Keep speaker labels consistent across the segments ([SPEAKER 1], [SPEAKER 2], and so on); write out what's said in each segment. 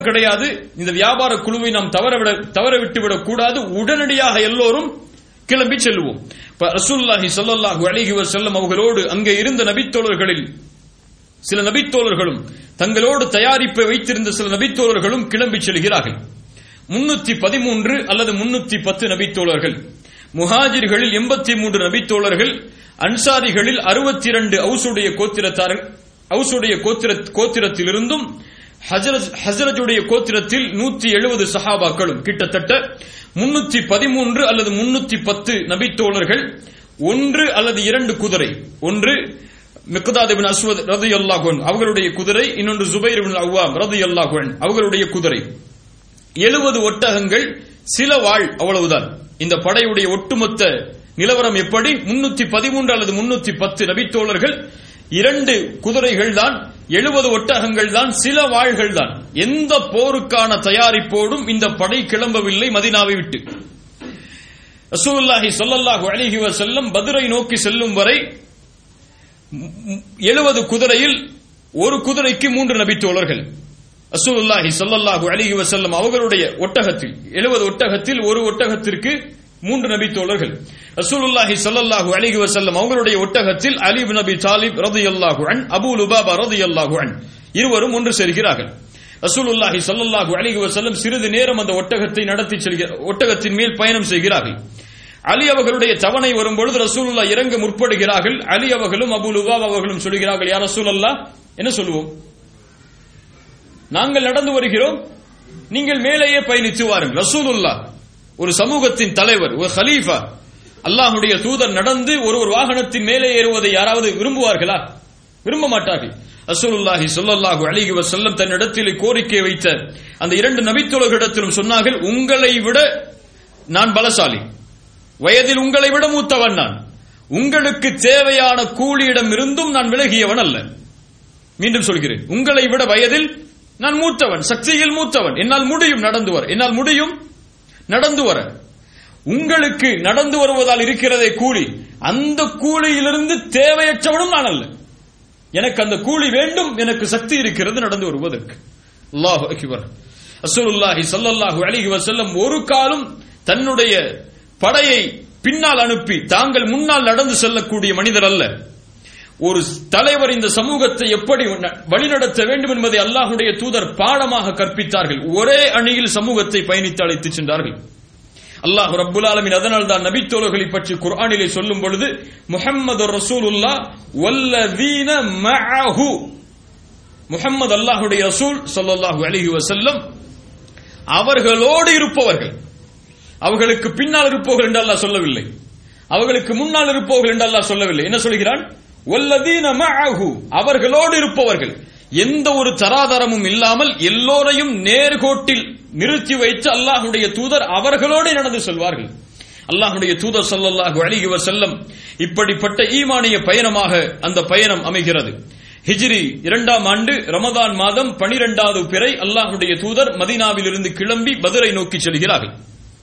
[SPEAKER 1] கிடையாது இந்த வியாபார குழுவை நாம் தவறவிட தவற விட்டுவிடக் கூடாது உடனடியாக எல்லோரும் கிளம்பி செல்வோம் இப்ப ரசூலுல்லாஹி ஸல்லல்லாஹு அலைஹி வஸல்லம் அவர்களோடு அங்கே இருந்த நபித்தோழர்களில் சில நபித்தோழர்களும் தங்களோடு தயாரிப்பை வைத்திருந்த சில நபித்தோழர்களும் கிளம்பி செல்கிறார்கள் முன்னூத்தி பதிமூன்று அல்லது முன்னூத்தி பத்து நபித்தோழர்கள் முஹாஜிர்களில் எண்பத்தி மூன்று நபித்தோழர்கள் அன்சாரிகளில் அறுபத்தி இரண்டு அவுசுடைய கோத்திரத்தார்கள் அவுசுடைய கோத்திர கோத்திரத்திலிருந்தும் ஹஜரஜ் ஹசரஜுடைய கோத்திரத்தில் நூத்தி எழுபது சஹாபாக்களும் கிட்டத்தட்ட முன்னூத்தி பதிமூன்று அல்லது முன்னூத்தி பத்து நபித்தோழர்கள் ஒன்று அல்லது இரண்டு குதிரை ஒன்று மிக்தாத் இப்னு அஸ்வத் ரலியல்லாஹு அன்ஹு அவர்களுடைய குதிரை இன்னொன்று ஜுபைர் இப்னு அவ்வாம் ரலியல்லாஹு அன்ஹு அவர்களுடைய குதிரை எழுபது ஒட்டகங்கள் சில வாழ் அவ்வளவுதான் இந்த படையுடைய ஒட்டுமொத்த நிலவரம் எப்படி முன்னூத்தி பதிமூன்று அல்லது முன்னூத்தி பத்து நபித்தோழர்கள் இரண்டு குதிரைகள் தான் எழுபது ஒட்டகங்கள் தான் சில வாள்கள் தான் எந்த போருக்கான தயாரிப்போடும் இந்த படை கிளம்பவில்லை மதினாவை விட்டு ரசூலுல்லாஹி ஸல்லல்லாஹு அலைஹி வஸல்லம் பத்ரை நோக்கி செல்லும் வரை எழுபது குதிரையில் ஒரு குதிரைக்கு மூன்று நபித்தோழர்கள் ரசூலுல்லாஹி ஸல்லல்லாஹு அலைஹி வஸல்லம் அவர்களுடைய ஒட்டகத்தில் எழுபது ஒட்டகத்தில் ஒரு ஒட்டகத்திற்கு மூன்று நபித்தோழர்கள் ரசூலுல்லாஹி ஸல்லல்லாஹு அலைஹி வஸல்லம் அவர்களுடைய ஒட்டகத்தில் அலி இப்னு அபி தாலிப் ரலியல்லாஹு அன் அபூ லுபாபா ரலியல்லாஹு அன் இருவரும் ஒன்று சேர்கிறார்கள் ரசூலுல்லாஹி ஸல்லல்லாஹு அலைஹி வஸல்லம் சிறிது நேரம் அந்த ஒட்டகத்தை நடத்தி செல்கிற ஒட்டகத்தின் மேல் பயணம் செய்கிறார்கள் அலி அவர்களுடைய தவணை வரும்பொழுது ரசூலுல்லா இறங்க முற்படுகிறார்கள் அலி அவர்களும் அபு லுபாப் அவர்களும் சொல்கிறார்கள் யார் ரசூலல்லா என்ன சொல்லுவோம் நாங்கள் நடந்து வருகிறோம் நீங்கள் மேலேயே பயணித்து வாருங்கள் ரசூலுல்லா ஒரு சமூகத்தின் தலைவர் ஒரு ஹலீஃபா அல்லாஹுடைய தூதர் நடந்து ஒரு ஒரு வாகனத்தின் மேலே ஏறுவதை யாராவது விரும்புவார்களா விரும்ப மாட்டார்கள் ரசூலுல்லாஹி ஸல்லல்லாஹு அலைஹி வஸல்லம் தன்னிடத்தில் கோரிக்கை வைத்த அந்த இரண்டு நபித்தோழர்களிடத்திலும் சொன்னார்கள் உங்களை விட நான் பலசாலி வயதில் உங்களை விட மூத்தவன் நான் உங்களுக்கு தேவையான கூலியிடம் இருந்தும் நான் விலகியவன் அல்ல மீண்டும் சொல்கிறேன் உங்களை விட வயதில் நான் மூத்தவன் சக்தியில் மூத்தவன் என்னால் முடியும் நடந்து வர என்னால் முடியும் நடந்து வர உங்களுக்கு நடந்து வருவதால் இருக்கிறதே கூலி அந்த கூலியிலிருந்து தேவையற்றவனும் நான் அல்ல எனக்கு அந்த கூலி வேண்டும் எனக்கு சக்தி இருக்கிறது நடந்து வருவதற்கு அல்லாஹு அக்பர் ரசூலுல்லாஹி ஸல்லல்லாஹு அலைஹி வஸல்லம் ஒரு காலம் தன்னுடைய படையை பின்னால் அனுப்பி தாங்கள் முன்னால் நடந்து செல்லக்கூடிய மனிதர் அல்ல ஒரு தலைவர் இந்த சமூகத்தை எப்படி வழிநடத்த வேண்டும் என்பதை அல்லாஹுடைய தூதர் பாடமாக கற்பித்தார்கள் ஒரே அணியில் சமூகத்தை பயணித்து அழைத்து சென்றார்கள் அல்லாஹ் ரப்புல் ஆலமின் அதனால் தான் நபித்தோழர்களை பற்றி குர்ஆனிலே சொல்லும் பொழுது முஹம்மது ரசூலுல்லா வல்லதீன மஅஹு முஹம்மது அல்லாஹுடைய ரசூல் ஸல்லல்லாஹு அலைஹி வஸல்லம் அவர்களோடு இருப்பவர்கள் அவர்களுக்கு பின்னால் இருப்பவர்கள் என்று அல்லாஹ் சொல்லவில்லை அவர்களுக்கு முன்னால் இருப்பவர்கள் என்று அல்லாஹ் சொல்லவில்லை என்ன சொல்கிறான் வல்லதீன மஅஹு அவர்களோடு இருப்பவர்கள் எந்த ஒரு தராதரமும் இல்லாமல் எல்லோரையும் நேர்கோட்டில் நிறுத்தி வைத்து அல்லாஹுடைய தூதர் அவர்களோடு நடந்து செல்வார்கள் அல்லாஹுடைய தூதர் ஸல்லல்லாஹு அலைஹி வஸல்லம் இப்படிப்பட்ட ஈமானிய பயணமாக அந்த பயணம் அமைகிறது ஹிஜ்ரி இரண்டாம் ஆண்டு ரமதான் மாதம் பனிரெண்டாவது பிறை அல்லாஹுடைய தூதர் மதீனாவில் இருந்து கிளம்பி பதுரை நோக்கி செல்கிறார்கள்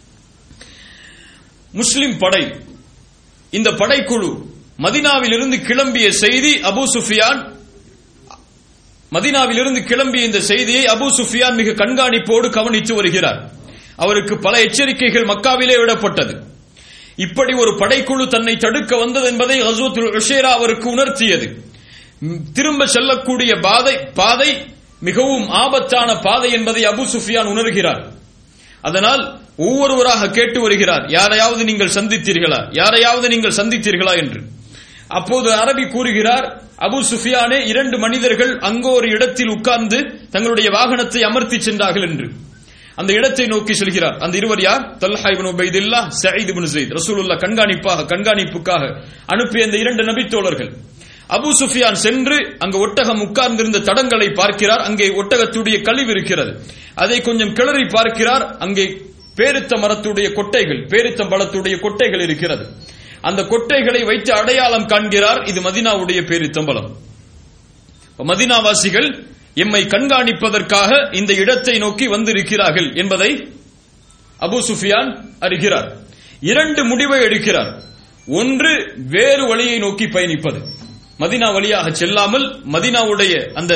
[SPEAKER 1] முஸ்லிம் படை இந்த படைக்குழு மதினாவில் இருந்து கிளம்பிய செய்தி அபு சுஃபியான் மதினாவிலிருந்து கிளம்பிய இந்த செய்தியை அபு சுஃபியான் மிக கண்காணிப்போடு கவனித்து வருகிறார் அவருக்கு பல எச்சரிக்கைகள் மக்காவிலே விடப்பட்டது இப்படி ஒரு படைக்குழு தன்னை தடுக்க வந்தது என்பதை ஹசூத்துல் உஷேரா அவருக்கு உணர்த்தியது திரும்ப செல்லக்கூடிய பாதை பாதை மிகவும் ஆபத்தான பாதை என்பதை அபு சுஃபியான் உணர்கிறார் அதனால் ஒவ்வொருவராக கேட்டு வருகிறார் யாரையாவது நீங்கள் சந்தித்தீர்களா யாரையாவது நீங்கள் சந்தித்தீர்களா என்று அப்போது அரபி கூறுகிறார் அபு சுஃபியானே இரண்டு மனிதர்கள் அங்கோ ஒரு இடத்தில் உட்கார்ந்து தங்களுடைய வாகனத்தை அமர்த்தி சென்றார்கள் என்று அந்த இடத்தை நோக்கி செல்கிறார் அந்த இருவர் யார் தல்ஹா இப்னு உபைதில்லா சயீத் இப்னு ஸைத் ரசூலுல்லாஹ் கண்காணிப்பாக கண்காணிப்புக்காக அனுப்பிய அந்த இரண்டு நபித்தோழர்கள் அபு சுஃபியான் சென்று அங்கு ஒட்டகம் உட்கார்ந்திருந்த தடங்களை பார்க்கிறார் அங்கே ஒட்டகத்துடைய கழிவு இருக்கிறது அதை கொஞ்சம் கிளறி பார்க்கிறார் அங்கே பேரித்த மரத்துடைய கொட்டைகள் பேரித்த பழத்துடைய கொட்டைகள் இருக்கிறது அந்த கொட்டைகளை வைத்து அடையாளம் காண்கிறார் இது மதினாவுடைய பேரித்தம்பலம் மதினாவாசிகள் எம்மை கண்காணிப்பதற்காக இந்த இடத்தை நோக்கி வந்திருக்கிறார்கள் என்பதை அபு சுஃபியான் அறிகிறார் இரண்டு முடிவை எடுக்கிறார் ஒன்று வேறு வழியை நோக்கி பயணிப்பது மதினா வழியாக செல்லாமல் மதினாவுடைய அந்த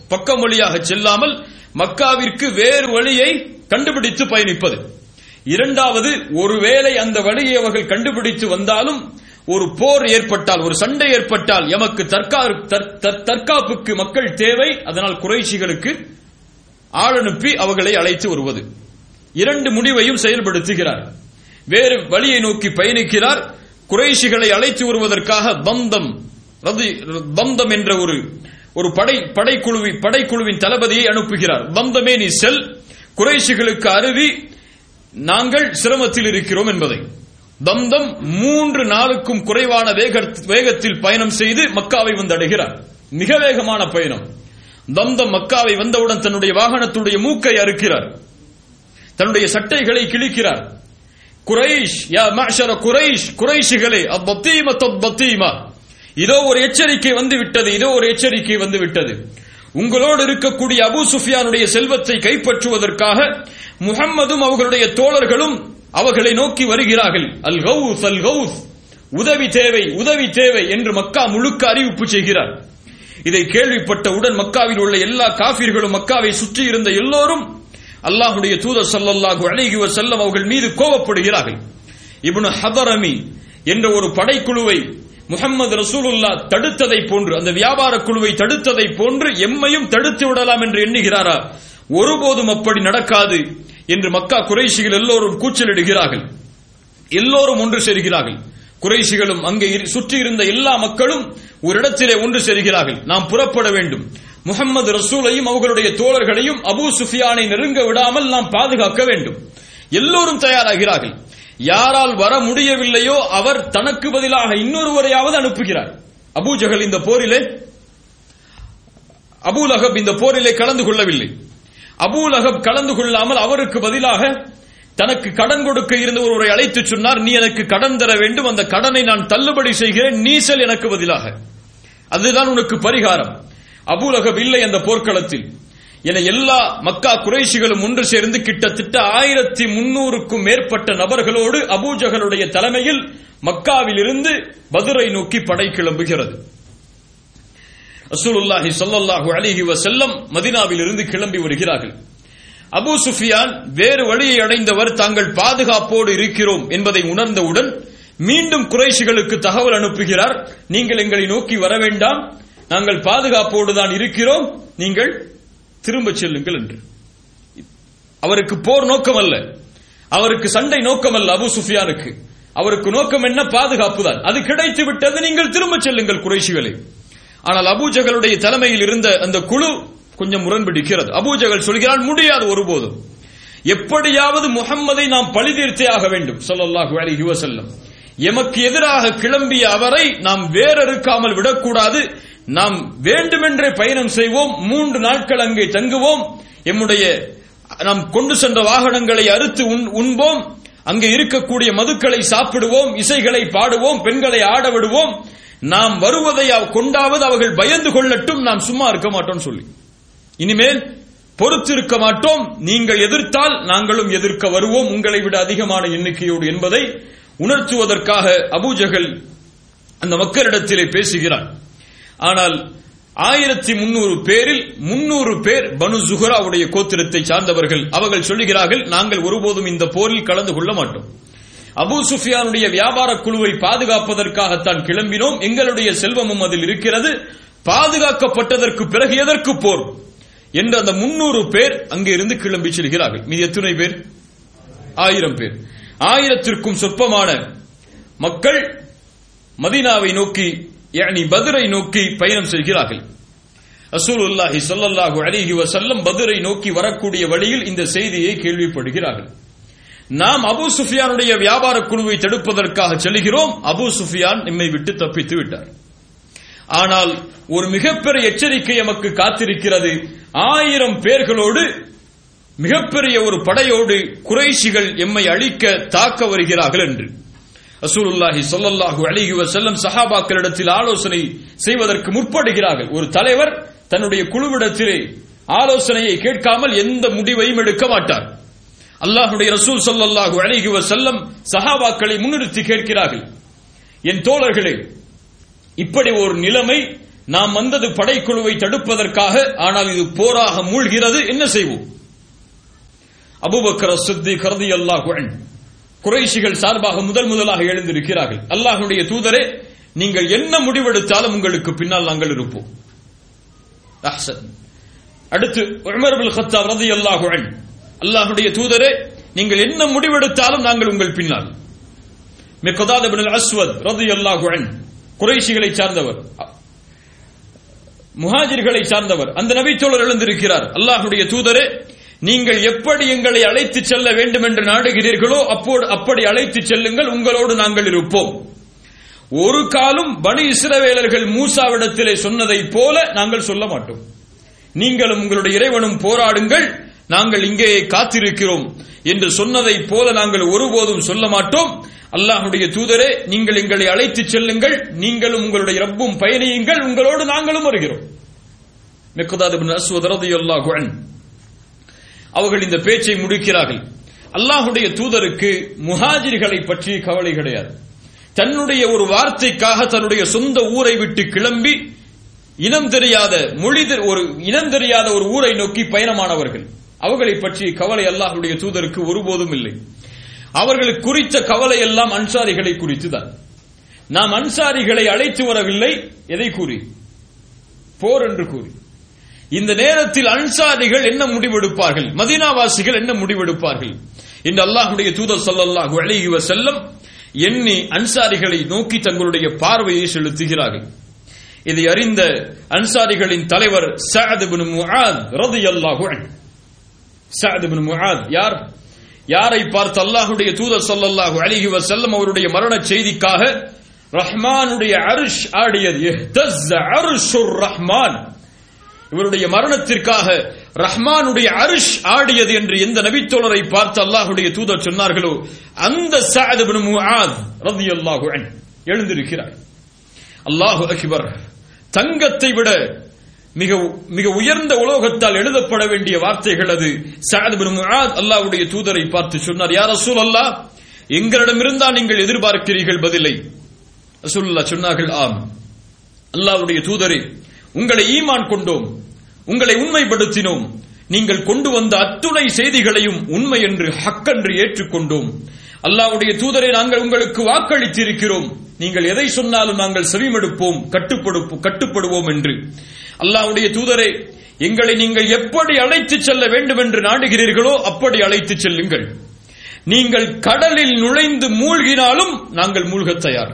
[SPEAKER 1] பக்கம் வழியாக செல்லாமல் மக்காவிற்கு வேறு வழியை கண்டுபிடித்து பயணிப்பது இரண்டாவது ஒருவேளை அந்த வழியை அவர்கள் கண்டுபிடித்து வந்தாலும் ஒரு போர் ஏற்பட்டால் ஒரு சண்டை ஏற்பட்டால் எமக்கு தற்கா- தற்- தற்- தற்காப்புக்கு மக்கள் தேவை அதனால் குறைஷிகளுக்கு ஆள் அனுப்பி அவர்களை அழைத்து வருவது இரண்டு முடிவையும் செயல்படுத்துகிறார் வேறு வழியை நோக்கி பயணிக்கிறார் குறைஷிகளை அழைத்து வருவதற்காக பந்தம் ரதி- பந்தம் என்ற ஒரு ஒரு படை படைக்குழுவி படைக்குழுவின் தளபதியை அனுப்புகிறார் பந்தமே நீ செல் குறைஷிகளுக்கு அருவி நாங்கள் சிரமத்தில் இருக்கிறோம் என்பதை தம்தம் மூன்று நாளுக்கும் குறைவான வேக- வேகத்தில் பயணம் செய்து மக்காவை வந்தடைகிறார் மிக வேகமான பயணம் தம்தம் மக்காவை வந்தவுடன் தன்னுடைய வாகனத்துடைய மூக்கை அறுக்கிறார் தன்னுடைய சட்டைகளை கிழிக்கிறார் குரைஷ் யா மஅஷர குரைஷ் குரைஷிகளே அப்பத்தீம தப்பத்தீமா இதோ ஒரு எச்சரிக்கை வந்து விட்டது இதோ ஒரு எச்சரிக்கை வந்து விட்டது உங்களோடு இருக்கக்கூடிய அபூ சுஃபியானுடைய செல்வத்தை கைப்பற்றுவதற்காக முஹம்மதும் அவர்களுடைய தோழர்களும் அவர்களை நோக்கி வருகிறார்கள் அல் கவுஸ் அல் கவுஸ் உதவி தேவை உதவி தேவை என்று மக்கா முழுக்க அறிவிப்பு செய்கிறார் இதை கேள்விப்பட்டவுடன் மக்காவில் உள்ள எல்லா காபிர்களும் மக்காவை சுற்றி இருந்த எல்லோரும் அல்லாஹுடைய தூதர் ஸல்லல்லாஹு அலைஹி வஸல்லம் அவர்கள் மீது கோபப்படுகிறார்கள் இப்னு ஹதரமி என்ற ஒரு படைக்குழுவை முஹம்மது ரசூலுல்லா தடுத்ததை போன்று அந்த வியாபார குழுவை தடுத்ததை போன்று எம்மையும் தடுத்து விடலாம் என்று எண்ணுகிறாரா ஒருபோதும் அப்படி நடக்காது என்று மக்கா குறைஷிகள் எல்லோரும் கூச்சலிடுகிறார்கள் எல்லோரும் ஒன்று சேர்கிறார்கள் குறைஷிகளும் அங்கே இரு- சுற்றி இருந்த எல்லா மக்களும் ஒரு இடத்திலே ஒன்று சேர்கிறார்கள் நாம் புறப்பட வேண்டும் முகம்மது ரசூலையும் அவர்களுடைய தோழர்களையும் அபூ சுஃபியானை நெருங்க விடாமல் நாம் பாதுகாக்க வேண்டும் எல்லோரும் தயாராகிறார்கள் யாரால் வர முடியவில்லையோ அவர் தனக்கு பதிலாக இன்னொருவரையாவது அனுப்புகிறார் அபூ ஜஹல் இந்த போரிலே அபூ லஹப் இந்த போரிலே கலந்து கொள்ளவில்லை அபூ லஹப் கலந்து கொள்ளாமல் அவருக்கு பதிலாக தனக்கு கடன் கொடுக்க இருந்த ஒருவரை அழைத்து சொன்னார் நீ எனக்கு கடன் தர வேண்டும் அந்த கடனை நான் தள்ளுபடி செய்கிறேன் நீ செல் எனக்கு பதிலாக அதுதான் உனக்கு பரிகாரம் அபூ லஹப் இல்லை அந்த போர்க்களத்தில் என எல்லா மக்கா குறைஷிகளும் ஒன்று சேர்ந்து கிட்டத்தட்ட ஆயிரத்தி முன்னூறுக்கும் மேற்பட்ட நபர்களோடு அபூஜகளுடைய தலைமையில் மக்காவில் இருந்து பதுரை நோக்கி படை கிளம்புகிறது ரசூலுல்லாஹி ஸல்லல்லாஹு அலைஹி வஸல்லம் மதீனாவில் இருந்து கிளம்பி வருகிறார்கள் அபூ சுஃபியான் வேறு வழியை அடைந்தவர் தாங்கள் பாதுகாப்போடு இருக்கிறோம் என்பதை உணர்ந்தவுடன் மீண்டும் குறைஷிகளுக்கு தகவல் அனுப்புகிறார் நீங்கள் எங்களை நோக்கி வர வேண்டாம் நாங்கள் பாதுகாப்போடு தான் இருக்கிறோம் நீங்கள் திரும்பச் செல்லுங்கள் என்று அவருக்கு போர் நோக்கம் அல்ல அவருக்கு சண்டை நோக்கம் அல்ல அபு சுஃபியானுக்கு அவருக்கு நோக்கம் என்ன பாதுகாப்பு தான் அது கிடைத்து விட்டது நீங்கள் திரும்பச் செல்லுங்கள் குறைஷிகளே ஆனால் அபூஜகளுடைய தலைமையில் இருந்த அந்த குழு கொஞ்சம் முரண்பிடிக்கிறது அபூஜகல் சொல்கிறான் முடியாது ஒருபோதும் எப்படியாவது முகம்மதை நாம் பழி தீர்த்தே ஆக வேண்டும் ஸல்லல்லாஹு அலைஹி வஸல்லம் எமக்கு எதிராக கிளம்பிய அவரை நாம் வேறறுக்காமல் விடக்கூடாது நாம் வேண்டுமென்றே பயணம் செய்வோம் மூன்று நாட்கள் அங்கே தங்குவோம் எம்முடைய நாம் கொண்டு சென்ற வாகனங்களை அறுத்து உண்- உண்போம் அங்கே இருக்கக்கூடிய மதுக்களை சாப்பிடுவோம் இசைகளை பாடுவோம் பெண்களை ஆட விடுவோம் நாம் வருவதை அவ- கொண்டாவது அவர்கள் பயந்து கொள்ளட்டும் நாம் சும்மா இருக்க மாட்டோம் சொல்லி இனிமேல் பொறுத்திருக்க மாட்டோம் நீங்கள் எதிர்த்தால் நாங்களும் எதிர்க்க வருவோம் உங்களை விட அதிகமான எண்ணிக்கையோடு என்பதை உணர்த்துவதற்காக அபூஜகல் அந்த மக்களிடத்திலே பேசுகிறார் ஆனால் ஆயிரத்தி முன்னூறு பேரில் முன்னூறு பேர் பனு ஜுஹராவுடைய கோத்திரத்தை சார்ந்தவர்கள் அவர்கள் சொல்லுகிறார்கள் நாங்கள் ஒருபோதும் இந்த போரில் கலந்து கொள்ள மாட்டோம் அபூ சுஃபியானுடைய வியாபார குழுவை பாதுகாப்பதற்காகத்தான் கிளம்பினோம் எங்களுடைய செல்வமும் அதில் இருக்கிறது பாதுகாக்கப்பட்டதற்கு பிறகு எதற்கு போர் என்று அந்த முன்னூறு பேர் அங்கே இருந்து கிளம்பி செல்கிறார்கள் மீது எத்தனை பேர் ஆயிரம் பேர் ஆயிரத்திற்கும் சொற்பமான மக்கள் மதீனாவை நோக்கி யானி பத்ரை நோக்கி பயணம் செய்கிறார்கள் ரசூலுல்லாஹி ஸல்லல்லாஹு அலைஹி வஸல்லம் பத்ரை நோக்கி வரக்கூடிய வழியில் இந்த செய்தியை கேள்விப்படுகிறார்கள் நாம் அபூ சுஃபியானுடைய வியாபார குழுவை தடுப்பதற்காக செல்கிறோம் அபூ சுஃபியான் நம்மை விட்டு தப்பித்து விட்டார் ஆனால் ஒரு மிகப்பெரிய எச்சரிக்கை நமக்கு காத்திருக்கிறது ஆயிரம் பேர்களோடு மிகப்பெரிய ஒரு படையோடு குறைஷிகள் எம்மை அழிக்க தாக்க வருகிறார்கள் என்று ரசூலுல்லாஹி ஸல்லல்லாஹு அலைஹி வஸல்லம் சஹாபாக்களிடத்தில் ஆலோசனை செய்வதற்கு முற்படுகிறார்கள் ஒரு தலைவர் தன்னுடைய குழுவிடத்திலே ஆலோசனையை கேட்காமல் எந்த முடிவையும் எடுக்க மாட்டார் அல்லாஹ்வுடைய ரசூல் ஸல்லல்லாஹு அலைஹி வஸல்லம் சஹாபாக்களை முன்னிறுத்தி கேட்கிறார்கள் என் தோழர்களே இப்படி ஒரு நிலைமை நாம் வந்தது படைக்குழுவை தடுப்பதற்காக ஆனால் இது போராக மூழ்கிறது என்ன செய்வோம் அபுபக்கர் சித்தி கருதி அல்லாஹ் குறைஷிகள் சார்பாக முதல் முதலாக எழுந்திருக்கிறார்கள் அல்லாஹுடைய தூதரே நீங்கள் என்ன முடிவெடுத்தாலும் உங்களுக்கு பின்னால் நாங்கள் இருப்போம் அஹ்சன் அடுத்து உமர் பின் கத்தாப் ரலியல்லாஹு அன்ஹு அல்லாஹ்வுடைய தூதரே நீங்கள் என்ன முடிவெடுத்தாலும் நாங்கள் உங்கள் பின்னால் மிக்தாத் இப்னு அஸ்வத் ரலியல்லாஹு அன்ஹு குறைஷிகளை சார்ந்தவர் முஹாஜிர்களை சார்ந்தவர் அந்த நபித்தோழர் எழுந்திருக்கிறார் அல்லாஹ்வுடைய தூதரே நீங்கள் எப்படி எங்களை அழைத்து செல்ல வேண்டும் என்று நாடுகிறீர்களோ அப்போது அப்படி அழைத்து செல்லுங்கள் உங்களோடு நாங்கள் இருப்போம் ஒரு காலும் பனி இஸ்ரவேலர்கள் மூசாவிடத்திலே சொன்னதை போல நாங்கள் சொல்ல மாட்டோம் நீங்களும் உங்களுடைய இறைவனும் போராடுங்கள் நாங்கள் இங்கே காத்திருக்கிறோம் என்று சொன்னதை போல நாங்கள் ஒருபோதும் சொல்ல மாட்டோம் அல்லாஹுடைய தூதரே நீங்கள் எங்களை அழைத்து செல்லுங்கள் நீங்களும் உங்களுடைய ரப்பும் பயணியுங்கள் உங்களோடு நாங்களும் வருகிறோம் மிக்கதாத் இப்னு அஸ்வத் ரலியல்லாஹு அன்ஹு அவர்கள் இந்த பேச்சை முடிக்கிறார்கள் அல்லாஹுடைய தூதருக்கு முஹாஜிர்களை பற்றி கவலை கிடையாது தன்னுடைய ஒரு வார்த்தைக்காக தன்னுடைய சொந்த ஊரை விட்டு கிளம்பி இனம் தெரியாத மொழி தெ- ஒரு இனம் தெரியாத ஒரு ஊரை நோக்கி பயணமானவர்கள் அவர்களை பற்றி கவலை அல்லாஹுடைய தூதருக்கு ஒருபோதும் இல்லை அவர்களுக்கு குறித்த கவலை எல்லாம் அன்சாரிகளை குறித்துதான் நாம் அன்சாரிகளை அழைத்து வரவில்லை எதை கூறி போர் என்று கூறி இந்த நேரத்தில் அன்சாரிகள் என்ன முடிவெடுப்பார்கள் மதீனாவாசிகள் என்ன முடிவெடுப்பார்கள் என்று அல்லாஹ்வுடைய தூதர் ஸல்லல்லாஹு அலைஹி வஸல்லம் எண்ணி அன்சாரிகளை நோக்கி தங்களுடைய பார்வையை செலுத்துகிறார்கள் இதை அறிந்த அன்சாரிகளின் தலைவர் சஅத் இப்னு முஆத் ரலியல்லாஹு அன்ஹு சஅத் இப்னு முஆத் யார் யாரை பார்த்து அல்லாஹ்வுடைய தூதர் ஸல்லல்லாஹு அலைஹி வஸல்லம் அவருடைய மரண செய்திக்காக ரஹ்மானுடைய அர்ஷ் ஆடியது இஹ்தஸ்ஸ அர்ஷுர் ரஹ்மான் இவருடைய மரணத்திற்காக ரஹ்மானுடைய அரிஷ் ஆடியது என்று எந்த நபித்தோழரை பார்த்து அல்லாஹுடைய தூதர் சொன்னார்களோ அந்த சஅத் இப்னு முஆத் ரலியல்லாஹு அன்ஹு எழுந்திருக்கிறார் அல்லாஹு அக்பர் தங்கத்தை விட மிக மிக உயர்ந்த உலோகத்தால் எழுதப்பட வேண்டிய வார்த்தைகள் அது சஅத் இப்னு முஆத் அல்லாஹ்வுடைய தூதரை பார்த்து சொன்னார் யா ரசூலல்லாஹ் எங்களிடமிருந்தா நீங்கள் எதிர்பார்க்கிறீர்கள் பதிலை ரசூலுல்லாஹ் சொன்னார்கள் ஆம் அல்லாஹ்வுடைய தூதரே உங்களை ஈமான் கொண்டோம் உங்களை உண்மைப்படுத்தினோம் நீங்கள் கொண்டு வந்த அத்துணை செய்திகளையும் உண்மை என்று ஹக்கென்று ஏற்றுக்கொண்டோம் அல்லாஹ்வுடைய தூதரை நாங்கள் உங்களுக்கு வாக்களித்திருக்கிறோம் நீங்கள் எதை சொன்னாலும் நாங்கள் செவிமடுப்போம் கட்டுப்படு கட்டுப்படுவோம் என்று அல்லாஹ்வுடைய தூதரே எங்களை நீங்கள் எப்படி அழைத்துச் செல்ல வேண்டும் என்று நாடுகிறீர்களோ அப்படி அழைத்துச் செல்லுங்கள் நீங்கள் கடலில் நுழைந்து மூழ்கினாலும் நாங்கள் மூழ்கத் தயார்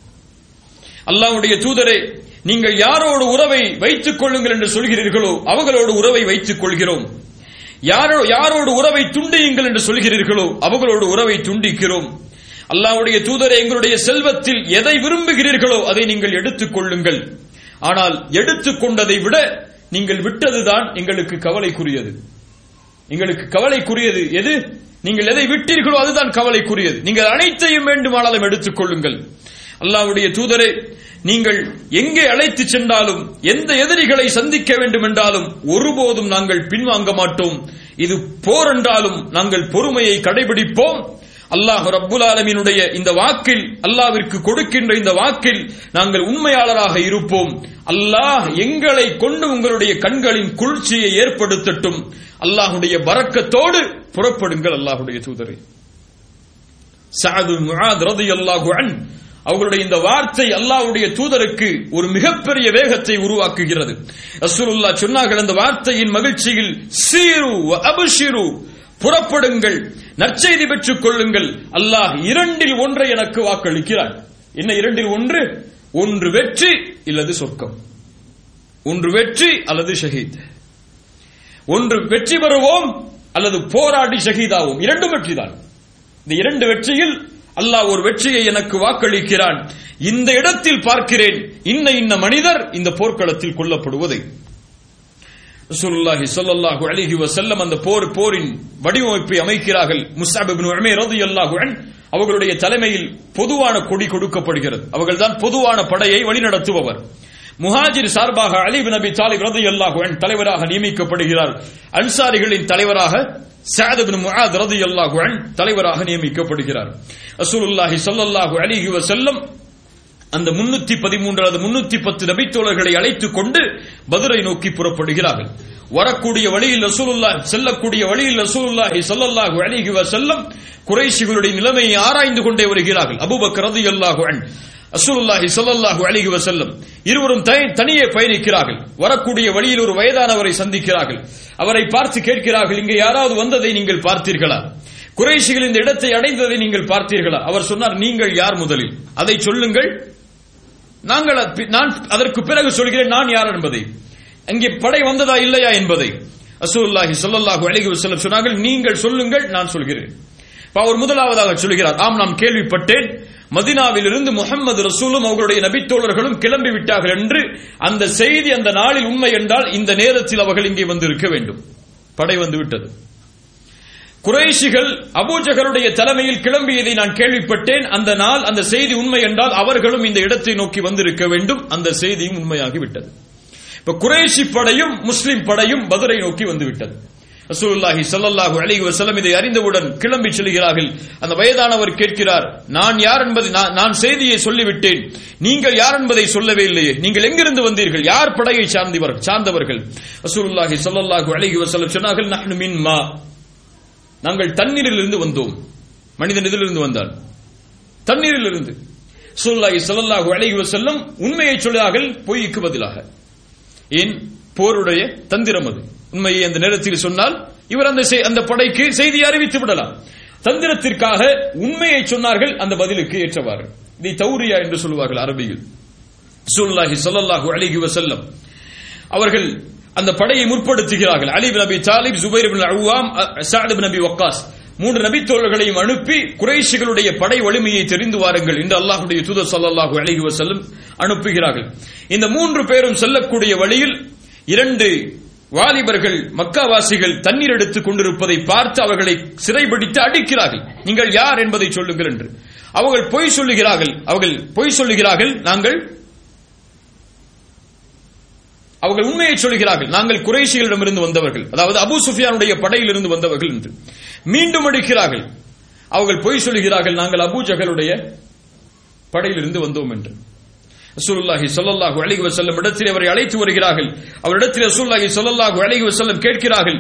[SPEAKER 1] அல்லாஹ்வுடைய தூதரே நீங்கள் யாரோடு உறவை வைத்துக் கொள்ளுங்கள் என்று சொல்கிறீர்களோ அவர்களோடு உறவை வைத்துக் கொள்கிறோம் யாரோ யாரோடு உறவை துண்டியுங்கள் என்று சொல்கிறீர்களோ அவர்களோடு உறவை துண்டிக்கிறோம் அல்லாஹ்வுடைய தூதரே எங்களுடைய செல்வத்தில் எதை விரும்புகிறீர்களோ அதை நீங்கள் எடுத்துக் கொள்ளுங்கள் ஆனால் எடுத்துக்கொண்டதை விட நீங்கள் விட்டதுதான் எங்களுக்கு கவலைக்குரியது எங்களுக்கு கவலைக்குரியது எது நீங்கள் எதை விட்டீர்களோ அதுதான் கவலைக்குரியது நீங்கள் அனைத்தையும் வேண்டுமானாலும் எடுத்துக் கொள்ளுங்கள் அல்லாஹ்வுடைய தூதரே நீங்கள் எங்கே அழைத்து சென்றாலும் எந்த எதிரிகளை சந்திக்க வேண்டும் என்றாலும் ஒருபோதும் நாங்கள் பின்வாங்க மாட்டோம் இது போர் என்றாலும் நாங்கள் பொறுமையை கடைபிடிப்போம் அல்லாஹ் ரப்புல் ஆலமீனுடைய இந்த வாக்கில் அல்லாவிற்கு கொடுக்கின்ற இந்த வாக்கில் நாங்கள் உண்மையாளராக இருப்போம் அல்லாஹ் எங்களை கொண்டு உங்களுடைய கண்களின் குளிர்ச்சியை ஏற்படுத்தட்டும் அல்லாஹுடைய பரக்கத்தோடு புறப்படுங்கள் அல்லாஹுடைய தூதரை சஅது முஆத் ரலியல்லாஹு அன் அவர்களுடைய இந்த வார்த்தை அல்லாஹ்வுடைய தூதருக்கு ஒரு மிகப்பெரிய வேகத்தை உருவாக்குகிறது ரசூலுல்லாஹ் சொன்னார்கள் அந்த வார்த்தையின் மகிழ்ச்சியில் சீரு வ அபஷிரு புறப்படுங்கள் நற்செய்தி பெற்றுக் கொள்ளுங்கள் அல்லாஹ் இரண்டில் ஒன்றை எனக்கு வாக்களிக்கிறார் என்ன இரண்டில் ஒன்று ஒன்று வெற்றி இல்லது சொர்க்கம் ஒன்று வெற்றி அல்லது ஷஹீத் ஒன்று வெற்றி பெறுவோம் அல்லது போராடி ஷஹீதாவோம் இரண்டும் வெற்றிதான் இந்த இரண்டு வெற்றியில் அல்லாஹ் ஒரு வெற்றியை எனக்கு வாக்களிக்கிறான் இந்த இடத்தில் பார்க்கிறேன் இன்ன இன்ன மனிதர் இந்த போர்க்களத்தில் கொல்லப்படுவதை ரசூலுல்லாஹி ஸல்லல்லாஹு அலைஹி வஸல்லம் அந்த போர் போரின் வடிவமைப்பை அமைக்கிறார்கள் முஸ்அப் இப்னு உமைர் রাদিয়াল্লাহு அன் அவர்களுடைய தலைமையில் பொதுவான கொடி கொடுக்கப்படுகிறது அவர்கள்தான் பொதுவான படையை வழிநடத்துபவர் முஹாஜிர் சார்பாக அலி பின் அபி தாலிப் ரலியல்லாஹு அன் தலைவராக நியமிக்கப்படுகிறார் அன்சாரிகளின் தலைவராக சஅத் இப்னு முஆத் ரலியல்லாஹு அன் தலைவராக நியமிக்கப்படுகிறார் ரசூலுல்லாஹி ஸல்லல்லாஹு அலைஹி வஸல்லம் அந்த முன்னூத்தி பதிமூன்று அல்லது முன்னூத்தி பத்து நபித்தோழர்களை அழைத்துக் கொண்டு பதுரை நோக்கி புறப்படுகிறார்கள் வரக்கூடிய வழியில் ரசூலுல்லாஹ் செல்லக்கூடிய வழியில் ரசூலுல்லாஹி ஸல்லல்லாஹு அலைஹி வஸல்லம் குறைஷிகளுடைய நிலைமையை ஆராய்ந்து கொண்டே வருகிறார்கள் அபூபக்கர் ரலியல்லாஹு அன்ஹு ரசூலுல்லாஹி ஸல்லல்லாஹு அலைஹி வஸல்லம் இருவரும் த- தனியே பயணிக்கிறார்கள் வரக்கூடிய வழியில் ஒரு வயதானவரை சந்திக்கிறார்கள் அவரை பார்த்து கேட்கிறார்கள் இங்கே யாராவது வந்ததை நீங்கள் பார்த்தீர்களா குறைஷிகள் இந்த இடத்தை அடைந்ததை நீங்கள் பார்த்தீர்களா அவர் சொன்னார் நீங்கள் யார் முதலில் அதை சொல்லுங்கள் நாங்கள் அத்- நான் அதற்கு பிறகு சொல்கிறேன் நான் யார் என்பதை அங்கே படை வந்ததா இல்லையா என்பதை ரசூலுல்லாஹி ஸல்லல்லாஹு அலைஹி வஸல்லம் சொன்னார்கள் நீங்கள் சொல்லுங்கள் நான் சொல்கிறேன் இப்ப அவர் முதலாவதாக சொல்கிறார் ஆம் நான் கேள்விப்பட்டேன் மதினாவிலிருந்து முஹம்மது ரசூலும் அவர்களுடைய நபித்தோழர்களும் கிளம்பி விட்டார்கள் என்று அந்த செய்தி அந்த நாளில் உண்மை என்றால் இந்த நேரத்தில் அவர்கள் இங்கே வந்து இருக்க வேண்டும் படை வந்து விட்டது குறைஷிகள் அபூஜகருடைய தலைமையில் கிளம்பியதை நான் கேள்விப்பட்டேன் அந்த நாள் அந்த செய்தி உண்மை என்றால் அவர்களும் இந்த இடத்தை நோக்கி வந்திருக்க வேண்டும் அந்த செய்தியும் உண்மையாகிவிட்டது இப்ப குறைஷி படையும் முஸ்லிம் படையும் பதுரை நோக்கி வந்து விட்டது ரசூலுல்லாஹி ஸல்லல்லாஹு அலைஹி வஸல்லம் இதை அறிந்தவுடன் கிளம்பி செல்கிறார்கள் அந்த வயதானவர் கேட்கிறார் நான் யார் என்பதை நான்- நான் செய்தியை சொல்லிவிட்டேன் நீங்கள் யார் என்பதை சொல்லவே இல்லையே நீங்கள் எங்கிருந்து வந்தீர்கள் யார் படையை சார்ந்தவர் சார்ந்தவர்கள் ரசூலுல்லாஹி ஸல்லல்லாஹு அலைஹி வஸல்லம் சொன்னார்கள் நஹ்னு மின் மா நாங்கள் தண்ணீரிலிருந்து வந்தோம் மனிதன் இதிலிருந்து வந்தான் தண்ணீரிலிருந்து ரசூலுல்லாஹி ஸல்லல்லாஹு அலைஹி வஸல்லம் உண்மையை சொல்லார்கள் பொய்க்கு பதிலாக ஏன் போருடைய தந்திரம் அது உண்மையை அந்த நேரத்தில் சொன்னால் இவர் அந்த செய்- அந்த படைக்கு செய்தியை அறிவித்து விடலாம் தந்திரத்திற்காக உண்மையை சொன்னார்கள் அந்த பதிலுக்கு ஏற்றவாறு இதை தௌரியா என்று சொல்லுவார்கள் அரபியில் சுல்லாஹி ஸல்லல்லாஹு அலைஹி வஸல்லம் அவர்கள் அந்த படையை முற்படுத்துகிறார்கள் அலி பின் அபி தாலிப் ஜுபைர் பின் அவ்வாம் சஅத் பின் அபி வக்காஸ் மூன்று நபித்தோழர்களையும் அனுப்பி குறைஷிகளுடைய படை வலிமையை தெரிந்து வாருங்கள் என்று அல்லாஹ்வுடைய தூதர் ஸல்லல்லாஹு அலைஹி வஸல்லம் அனுப்புகிறார்கள் இந்த மூன்று பேரும் செல்லக்கூடிய வழியில் இரண்டு வாலிபர்கள் மக்காவாசிகள் தண்ணீர் எடுத்துக் கொண்டிருப்பதை பார்த்து அவர்களை சிறைபிடித்து அடிக்கிறார்கள் நீங்கள் யார் என்பதை சொல்லுங்கள் என்று அவர்கள் பொய் சொல்லுகிறார்கள் அவர்கள் பொய் சொல்லுகிறார்கள் நாங்கள் அவர்கள் உண்மையை சொல்கிறார்கள் நாங்கள் குறைஷிகளிடமிருந்து வந்தவர்கள் அதாவது அபூ சுஃபியானுடைய படையிலிருந்து வந்தவர்கள் என்று மீண்டும் அடிக்கிறார்கள் அவர்கள் பொய் சொல்கிறார்கள் நாங்கள் அபூ ஜஹலுடைய படையிலிருந்து வந்தோம் என்று ரசூலுல்லாஹி ஸல்லல்லாஹு அலைஹி வஸல்லம் இடத்தில் அவரை அழைத்து வருகிறார்கள் அவரிடத்தில் ரசூலுல்லாஹி ஸல்லல்லாஹு அலைஹி வஸல்லம் கேட்கிறார்கள்